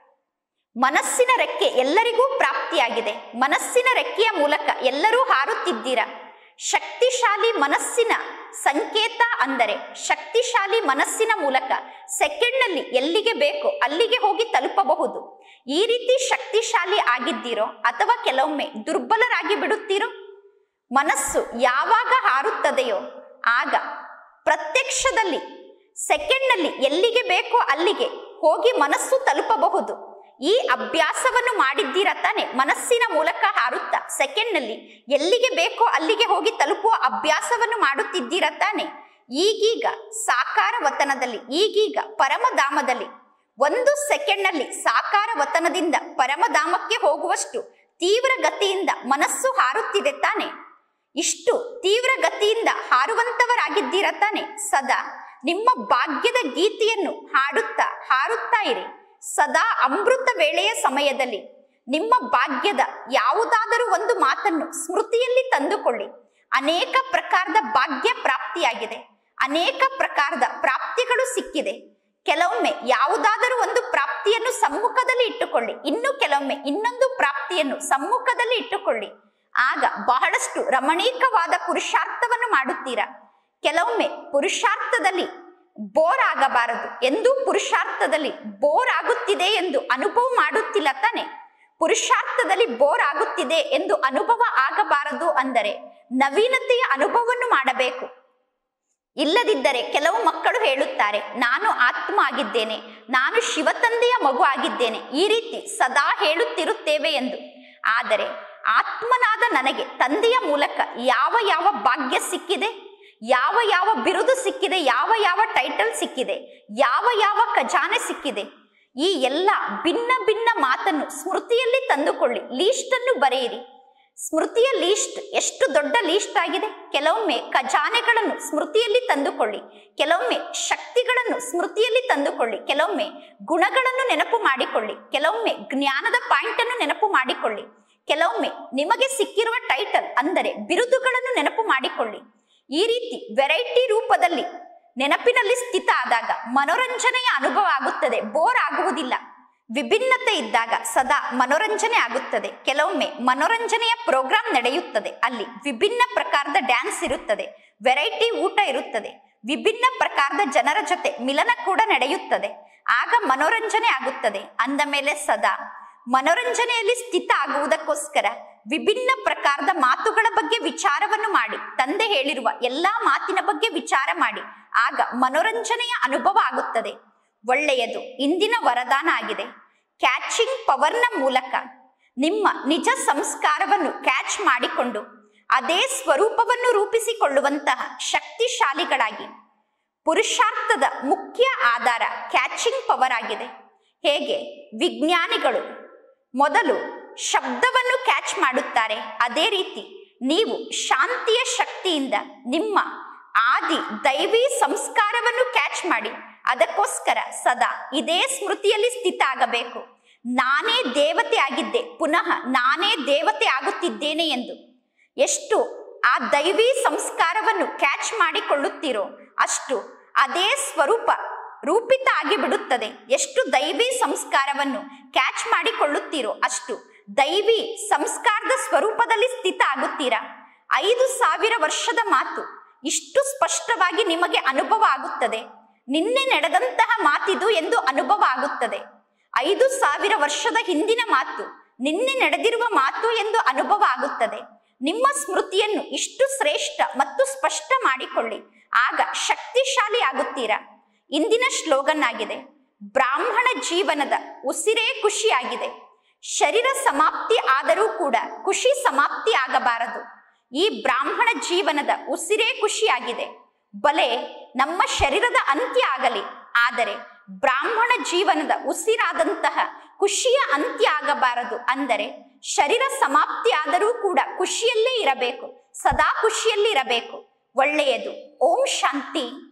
ಮನಸ್ಸಿನ ರೆಕ್ಕೆ ಎಲ್ಲರಿಗೂ ಪ್ರಾಪ್ತಿಯಾಗಿದೆ ಮನಸ್ಸಿನ ರೆಕ್ಕೆಯ ಮೂಲಕ ಎಲ್ಲರೂ ಹಾರುತ್ತಿದ್ದೀರಾ ಶಕ್ತಿಶಾಲಿ ಮನಸ್ಸಿನ ಸಂಕೇತ ಅಂದರೆ ಶಕ್ತಿಶಾಲಿ ಮನಸ್ಸಿನ ಮೂಲಕ ಸೆಕೆಂಡ್ನಲ್ಲಿ ಎಲ್ಲಿಗೆ ಬೇಕೋ ಅಲ್ಲಿಗೆ ಹೋಗಿ ತಲುಪಬಹುದು ಈ ರೀತಿ ಶಕ್ತಿಶಾಲಿ ಆಗಿದ್ದೀರೋ ಅಥವಾ ಕೆಲವೊಮ್ಮೆ ದುರ್ಬಲರಾಗಿ ಬಿಡುತ್ತೀರೋ ಮನಸ್ಸು ಯಾವಾಗ ಹಾರುತ್ತದೆಯೋ ಆಗ ಪ್ರತ್ಯಕ್ಷದಲ್ಲಿ ಸೆಕೆಂಡ್ನಲ್ಲಿ ಎಲ್ಲಿಗೆ ಬೇಕೋ ಅಲ್ಲಿಗೆ ಹೋಗಿ ಮನಸ್ಸು ತಲುಪಬಹುದು ಈ ಅಭ್ಯಾಸವನ್ನು ಮಾಡಿದ್ದೀರಾ ತಾನೆ ಮನಸ್ಸಿನ ಮೂಲಕ ಹಾರುತ್ತಾ ಸೆಕೆಂಡ್ನಲ್ಲಿ ಎಲ್ಲಿಗೆ ಬೇಕೋ ಅಲ್ಲಿಗೆ ಹೋಗಿ ತಲುಪುವ ಅಭ್ಯಾಸವನ್ನು ಮಾಡುತ್ತಿದ್ದೀರಾ ತಾನೆ ಈಗೀಗ ಸಾಕಾರ ವತನದಲ್ಲಿ ಈಗೀಗ ಪರಮಧಾಮದಲ್ಲಿ ಒಂದು ಸೆಕೆಂಡ್ನಲ್ಲಿ ಸಾಕಾರ ವತನದಿಂದ ಪರಮಧಾಮಕ್ಕೆ ಹೋಗುವಷ್ಟು ತೀವ್ರ ಗತಿಯಿಂದ ಮನಸ್ಸು ಹಾರುತ್ತಿದೆ ತಾನೆ ಇಷ್ಟು ತೀವ್ರ ಗತಿಯಿಂದ ಹಾರುವಂತವರಾಗಿದ್ದೀರ ತಾನೆ ಸದಾ ನಿಮ್ಮ ಭಾಗ್ಯದ ಗೀತೆಯನ್ನು ಹಾಡುತ್ತಾ ಹಾರುತ್ತಾ ಇರಿ ಸದಾ ಅಮೃತ ವೇಳೆಯ ಸಮಯದಲ್ಲಿ ನಿಮ್ಮ ಭಾಗ್ಯದ ಯಾವುದಾದರೂ ಒಂದು ಮಾತನ್ನು ಸ್ಮೃತಿಯಲ್ಲಿ ತಂದುಕೊಳ್ಳಿ ಅನೇಕ ಪ್ರಕಾರದ ಭಾಗ್ಯ ಪ್ರಾಪ್ತಿಯಾಗಿದೆ ಅನೇಕ ಪ್ರಕಾರದ ಪ್ರಾಪ್ತಿಗಳು ಸಿಕ್ಕಿದೆ ಕೆಲವೊಮ್ಮೆ ಯಾವುದಾದರೂ ಒಂದು ಪ್ರಾಪ್ತಿಯನ್ನು ಸಮ್ಮುಖದಲ್ಲಿ ಇಟ್ಟುಕೊಳ್ಳಿ ಇನ್ನು ಕೆಲವೊಮ್ಮೆ ಇನ್ನೊಂದು ಪ್ರಾಪ್ತಿಯನ್ನು ಸಮ್ಮುಖದಲ್ಲಿ ಇಟ್ಟುಕೊಳ್ಳಿ ಆಗ ಬಹಳಷ್ಟು ರಮಣೀಕವಾದ ಪುರುಷಾರ್ಥವನ್ನು ಮಾಡುತ್ತೀರಾ ಕೆಲವೊಮ್ಮೆ ಪುರುಷಾರ್ಥದಲ್ಲಿ ಬೋರ್ ಆಗಬಾರದು ಎಂದು ಪುರುಷಾರ್ಥದಲ್ಲಿ ಬೋರ್ ಆಗುತ್ತಿದೆ ಎಂದು ಅನುಭವ ಮಾಡುತ್ತಿಲ್ಲ ತಾನೆ ಪುರುಷಾರ್ಥದಲ್ಲಿ ಬೋರ್ ಆಗುತ್ತಿದೆ ಎಂದು ಅನುಭವ ಆಗಬಾರದು ಅಂದರೆ ನವೀನತೆಯ ಅನುಭವವನ್ನು ಮಾಡಬೇಕು ಇಲ್ಲದಿದ್ದರೆ ಕೆಲವು ಮಕ್ಕಳು ಹೇಳುತ್ತಾರೆ ನಾನು ಆತ್ಮ ಆಗಿದ್ದೇನೆ ನಾನು ಶಿವತಂದೆಯ ಮಗು ಆಗಿದ್ದೇನೆ ಈ ರೀತಿ ಸದಾ ಹೇಳುತ್ತಿರುತ್ತೇವೆ ಎಂದು ಆದರೆ ಆತ್ಮನಾದ ನನಗೆ ತಂದೆಯ ಮೂಲಕ ಯಾವ ಯಾವ ಭಾಗ್ಯ ಸಿಕ್ಕಿದೆ ಯಾವ ಯಾವ ಬಿರುದು ಸಿಕ್ಕಿದೆ ಯಾವ ಯಾವ ಟೈಟಲ್ ಸಿಕ್ಕಿದೆ ಯಾವ ಯಾವ ಖಜಾನೆ ಸಿಕ್ಕಿದೆ ಈ ಎಲ್ಲ ಭಿನ್ನ ಭಿನ್ನ ಮಾತನ್ನು ಸ್ಮೃತಿಯಲ್ಲಿ ತಂದುಕೊಳ್ಳಿ ಲೀಸ್ಟ್ ಅನ್ನು ಬರೆಯಿರಿ ಸ್ಮೃತಿಯ ಲೀಸ್ಟ್ ಎಷ್ಟು ದೊಡ್ಡ ಲೀಸ್ಟ್ ಆಗಿದೆ ಕೆಲವೊಮ್ಮೆ ಖಜಾನೆಗಳನ್ನು ಸ್ಮೃತಿಯಲ್ಲಿ ತಂದುಕೊಳ್ಳಿ ಕೆಲವೊಮ್ಮೆ ಶಕ್ತಿಗಳನ್ನು ಸ್ಮೃತಿಯಲ್ಲಿ ತಂದುಕೊಳ್ಳಿ ಕೆಲವೊಮ್ಮೆ ಗುಣಗಳನ್ನು ನೆನಪು ಮಾಡಿಕೊಳ್ಳಿ ಕೆಲವೊಮ್ಮೆ ಜ್ಞಾನದ ಪಾಯಿಂಟ್ ಅನ್ನು ನೆನಪು ಮಾಡಿಕೊಳ್ಳಿ ಕೆಲವೊಮ್ಮೆ ನಿಮಗೆ ಸಿಕ್ಕಿರುವ ಟೈಟಲ್ ಅಂದರೆ ಬಿರುದುಗಳನ್ನು ನೆನಪು ಮಾಡಿಕೊಳ್ಳಿ ಈ ರೀತಿ ವೆರೈಟಿ ರೂಪದಲ್ಲಿ ನೆನಪಿನಲ್ಲಿ ಸ್ಥಿತ ಆದಾಗ ಮನೋರಂಜನೆಯ ಅನುಭವ ಆಗುತ್ತದೆ ಬೋರ್ ಆಗುವುದಿಲ್ಲ ವಿಭಿನ್ನತೆ ಇದ್ದಾಗ ಸದಾ ಮನೋರಂಜನೆ ಆಗುತ್ತದೆ ಕೆಲವೊಮ್ಮೆ ಮನೋರಂಜನೆಯ ಪ್ರೋಗ್ರಾಂ ನಡೆಯುತ್ತದೆ ಅಲ್ಲಿ ವಿಭಿನ್ನ ಪ್ರಕಾರದ ಡ್ಯಾನ್ಸ್ ಇರುತ್ತದೆ ವೆರೈಟಿ ಊಟ ಇರುತ್ತದೆ ವಿಭಿನ್ನ ಪ್ರಕಾರದ ಜನರ ಜೊತೆ ಮಿಲನ ಕೂಡ ನಡೆಯುತ್ತದೆ ಆಗ ಮನೋರಂಜನೆ ಆಗುತ್ತದೆ ಅಂದ ಮೇಲೆ ಸದಾ ಮನೋರಂಜನೆಯಲ್ಲಿ ಸ್ಥಿತ ಆಗುವುದಕ್ಕೋಸ್ಕರ ವಿಭಿನ್ನ ಪ್ರಕಾರದ ಮಾತುಗಳ ಬಗ್ಗೆ ವಿಚಾರವನ್ನು ಮಾಡಿ ತಂದೆ ಹೇಳಿರುವ ಎಲ್ಲಾ ಮಾತಿನ ಬಗ್ಗೆ ವಿಚಾರ ಮಾಡಿ ಆಗ ಮನೋರಂಜನೆಯ ಅನುಭವ ಆಗುತ್ತದೆ ಒಳ್ಳೆಯದು ಇಂದಿನ ವರದಾನ ಆಗಿದೆ ಕ್ಯಾಚಿಂಗ್ ಪವರ್ನ ಮೂಲಕ ನಿಮ್ಮ ನಿಜ ಸಂಸ್ಕಾರವನ್ನು ಕ್ಯಾಚ್ ಮಾಡಿಕೊಂಡು ಅದೇ ಸ್ವರೂಪವನ್ನು ರೂಪಿಸಿಕೊಳ್ಳುವಂತಹ ಶಕ್ತಿಶಾಲಿಗಳಾಗಿ ಪುರುಷಾರ್ಥದ ಮುಖ್ಯ ಆಧಾರ ಕ್ಯಾಚಿಂಗ್ ಪವರ್ ಆಗಿದೆ ಹೇಗೆ ವಿಜ್ಞಾನಿಗಳು ಮೊದಲು ಶಬ್ದವನ್ನು ಕ್ಯಾಚ್ ಮಾಡುತ್ತಾರೆ ಅದೇ ರೀತಿ ನೀವು ಶಾಂತಿಯ ಶಕ್ತಿಯಿಂದ ನಿಮ್ಮ ಆದಿ ದೈವಿ ಸಂಸ್ಕಾರವನ್ನು ಕ್ಯಾಚ್ ಮಾಡಿ ಅದಕ್ಕೋಸ್ಕರ ಸದಾ ಇದೇ ಸ್ಮೃತಿಯಲ್ಲಿ ಸ್ಥಿತ ಆಗಬೇಕು ನಾನೇ ದೇವತೆ ಆಗಿದ್ದೆ ಪುನಃ ನಾನೇ ದೇವತೆ ಆಗುತ್ತಿದ್ದೇನೆ ಎಂದು ಎಷ್ಟು ಆ ದೈವಿ ಸಂಸ್ಕಾರವನ್ನು ಕ್ಯಾಚ್ ಮಾಡಿಕೊಳ್ಳುತ್ತೀರೋ ಅಷ್ಟು ಅದೇ ಸ್ವರೂಪ ರೂಪಿತ ಆಗಿ ಬಿಡುತ್ತದೆ ಎಷ್ಟು ದೈವಿ ಸಂಸ್ಕಾರವನ್ನು ಕ್ಯಾಚ್ ಮಾಡಿಕೊಳ್ಳುತ್ತೀರೋ ಅಷ್ಟು ದೈವಿ ಸಂಸ್ಕಾರದ ಸ್ವರೂಪದಲ್ಲಿ ಸ್ಥಿತ ಆಗುತ್ತೀರಾ ಐದು ಸಾವಿರ ವರ್ಷದ ಮಾತು ಇಷ್ಟು ಸ್ಪಷ್ಟವಾಗಿ ನಿಮಗೆ ಅನುಭವ ಆಗುತ್ತದೆ ನಿನ್ನೆ ನಡೆದಂತಹ ಮಾತಿದು ಎಂದು ಅನುಭವ ಆಗುತ್ತದೆ ಐದು ಸಾವಿರ ವರ್ಷದ ಹಿಂದಿನ ಮಾತು ನಿನ್ನೆ ನಡೆದಿರುವ ಮಾತು ಎಂದು ಅನುಭವ ಆಗುತ್ತದೆ ನಿಮ್ಮ ಸ್ಮೃತಿಯನ್ನು ಇಷ್ಟು ಶ್ರೇಷ್ಠ ಮತ್ತು ಸ್ಪಷ್ಟ ಮಾಡಿಕೊಳ್ಳಿ ಆಗ ಶಕ್ತಿಶಾಲಿ ಆಗುತ್ತೀರಾ ಇಂದಿನ ಶ್ಲೋಗನ್ ಆಗಿದೆ ಬ್ರಾಹ್ಮಣ ಜೀವನದ ಉಸಿರೇ ಖುಷಿಯಾಗಿದೆ ಶರೀರ ಸಮಾಪ್ತಿ ಆದರೂ ಕೂಡ ಖುಷಿ ಸಮಾಪ್ತಿ ಆಗಬಾರದು ಈ ಬ್ರಾಹ್ಮಣ ಜೀವನದ ಉಸಿರೇ ಖುಷಿಯಾಗಿದೆ ಬಲೆ ನಮ್ಮ ಶರೀರದ ಅಂತ್ಯ ಆಗಲಿ ಆದರೆ ಬ್ರಾಹ್ಮಣ ಜೀವನದ ಉಸಿರಾದಂತಹ ಖುಷಿಯ ಅಂತ್ಯ ಆಗಬಾರದು ಅಂದರೆ ಶರೀರ ಸಮಾಪ್ತಿ ಆದರೂ ಕೂಡ ಖುಷಿಯಲ್ಲೇ ಇರಬೇಕು ಸದಾ ಖುಷಿಯಲ್ಲಿ ಇರಬೇಕು ಒಳ್ಳೆಯದು ಓಂ ಶಾಂತಿ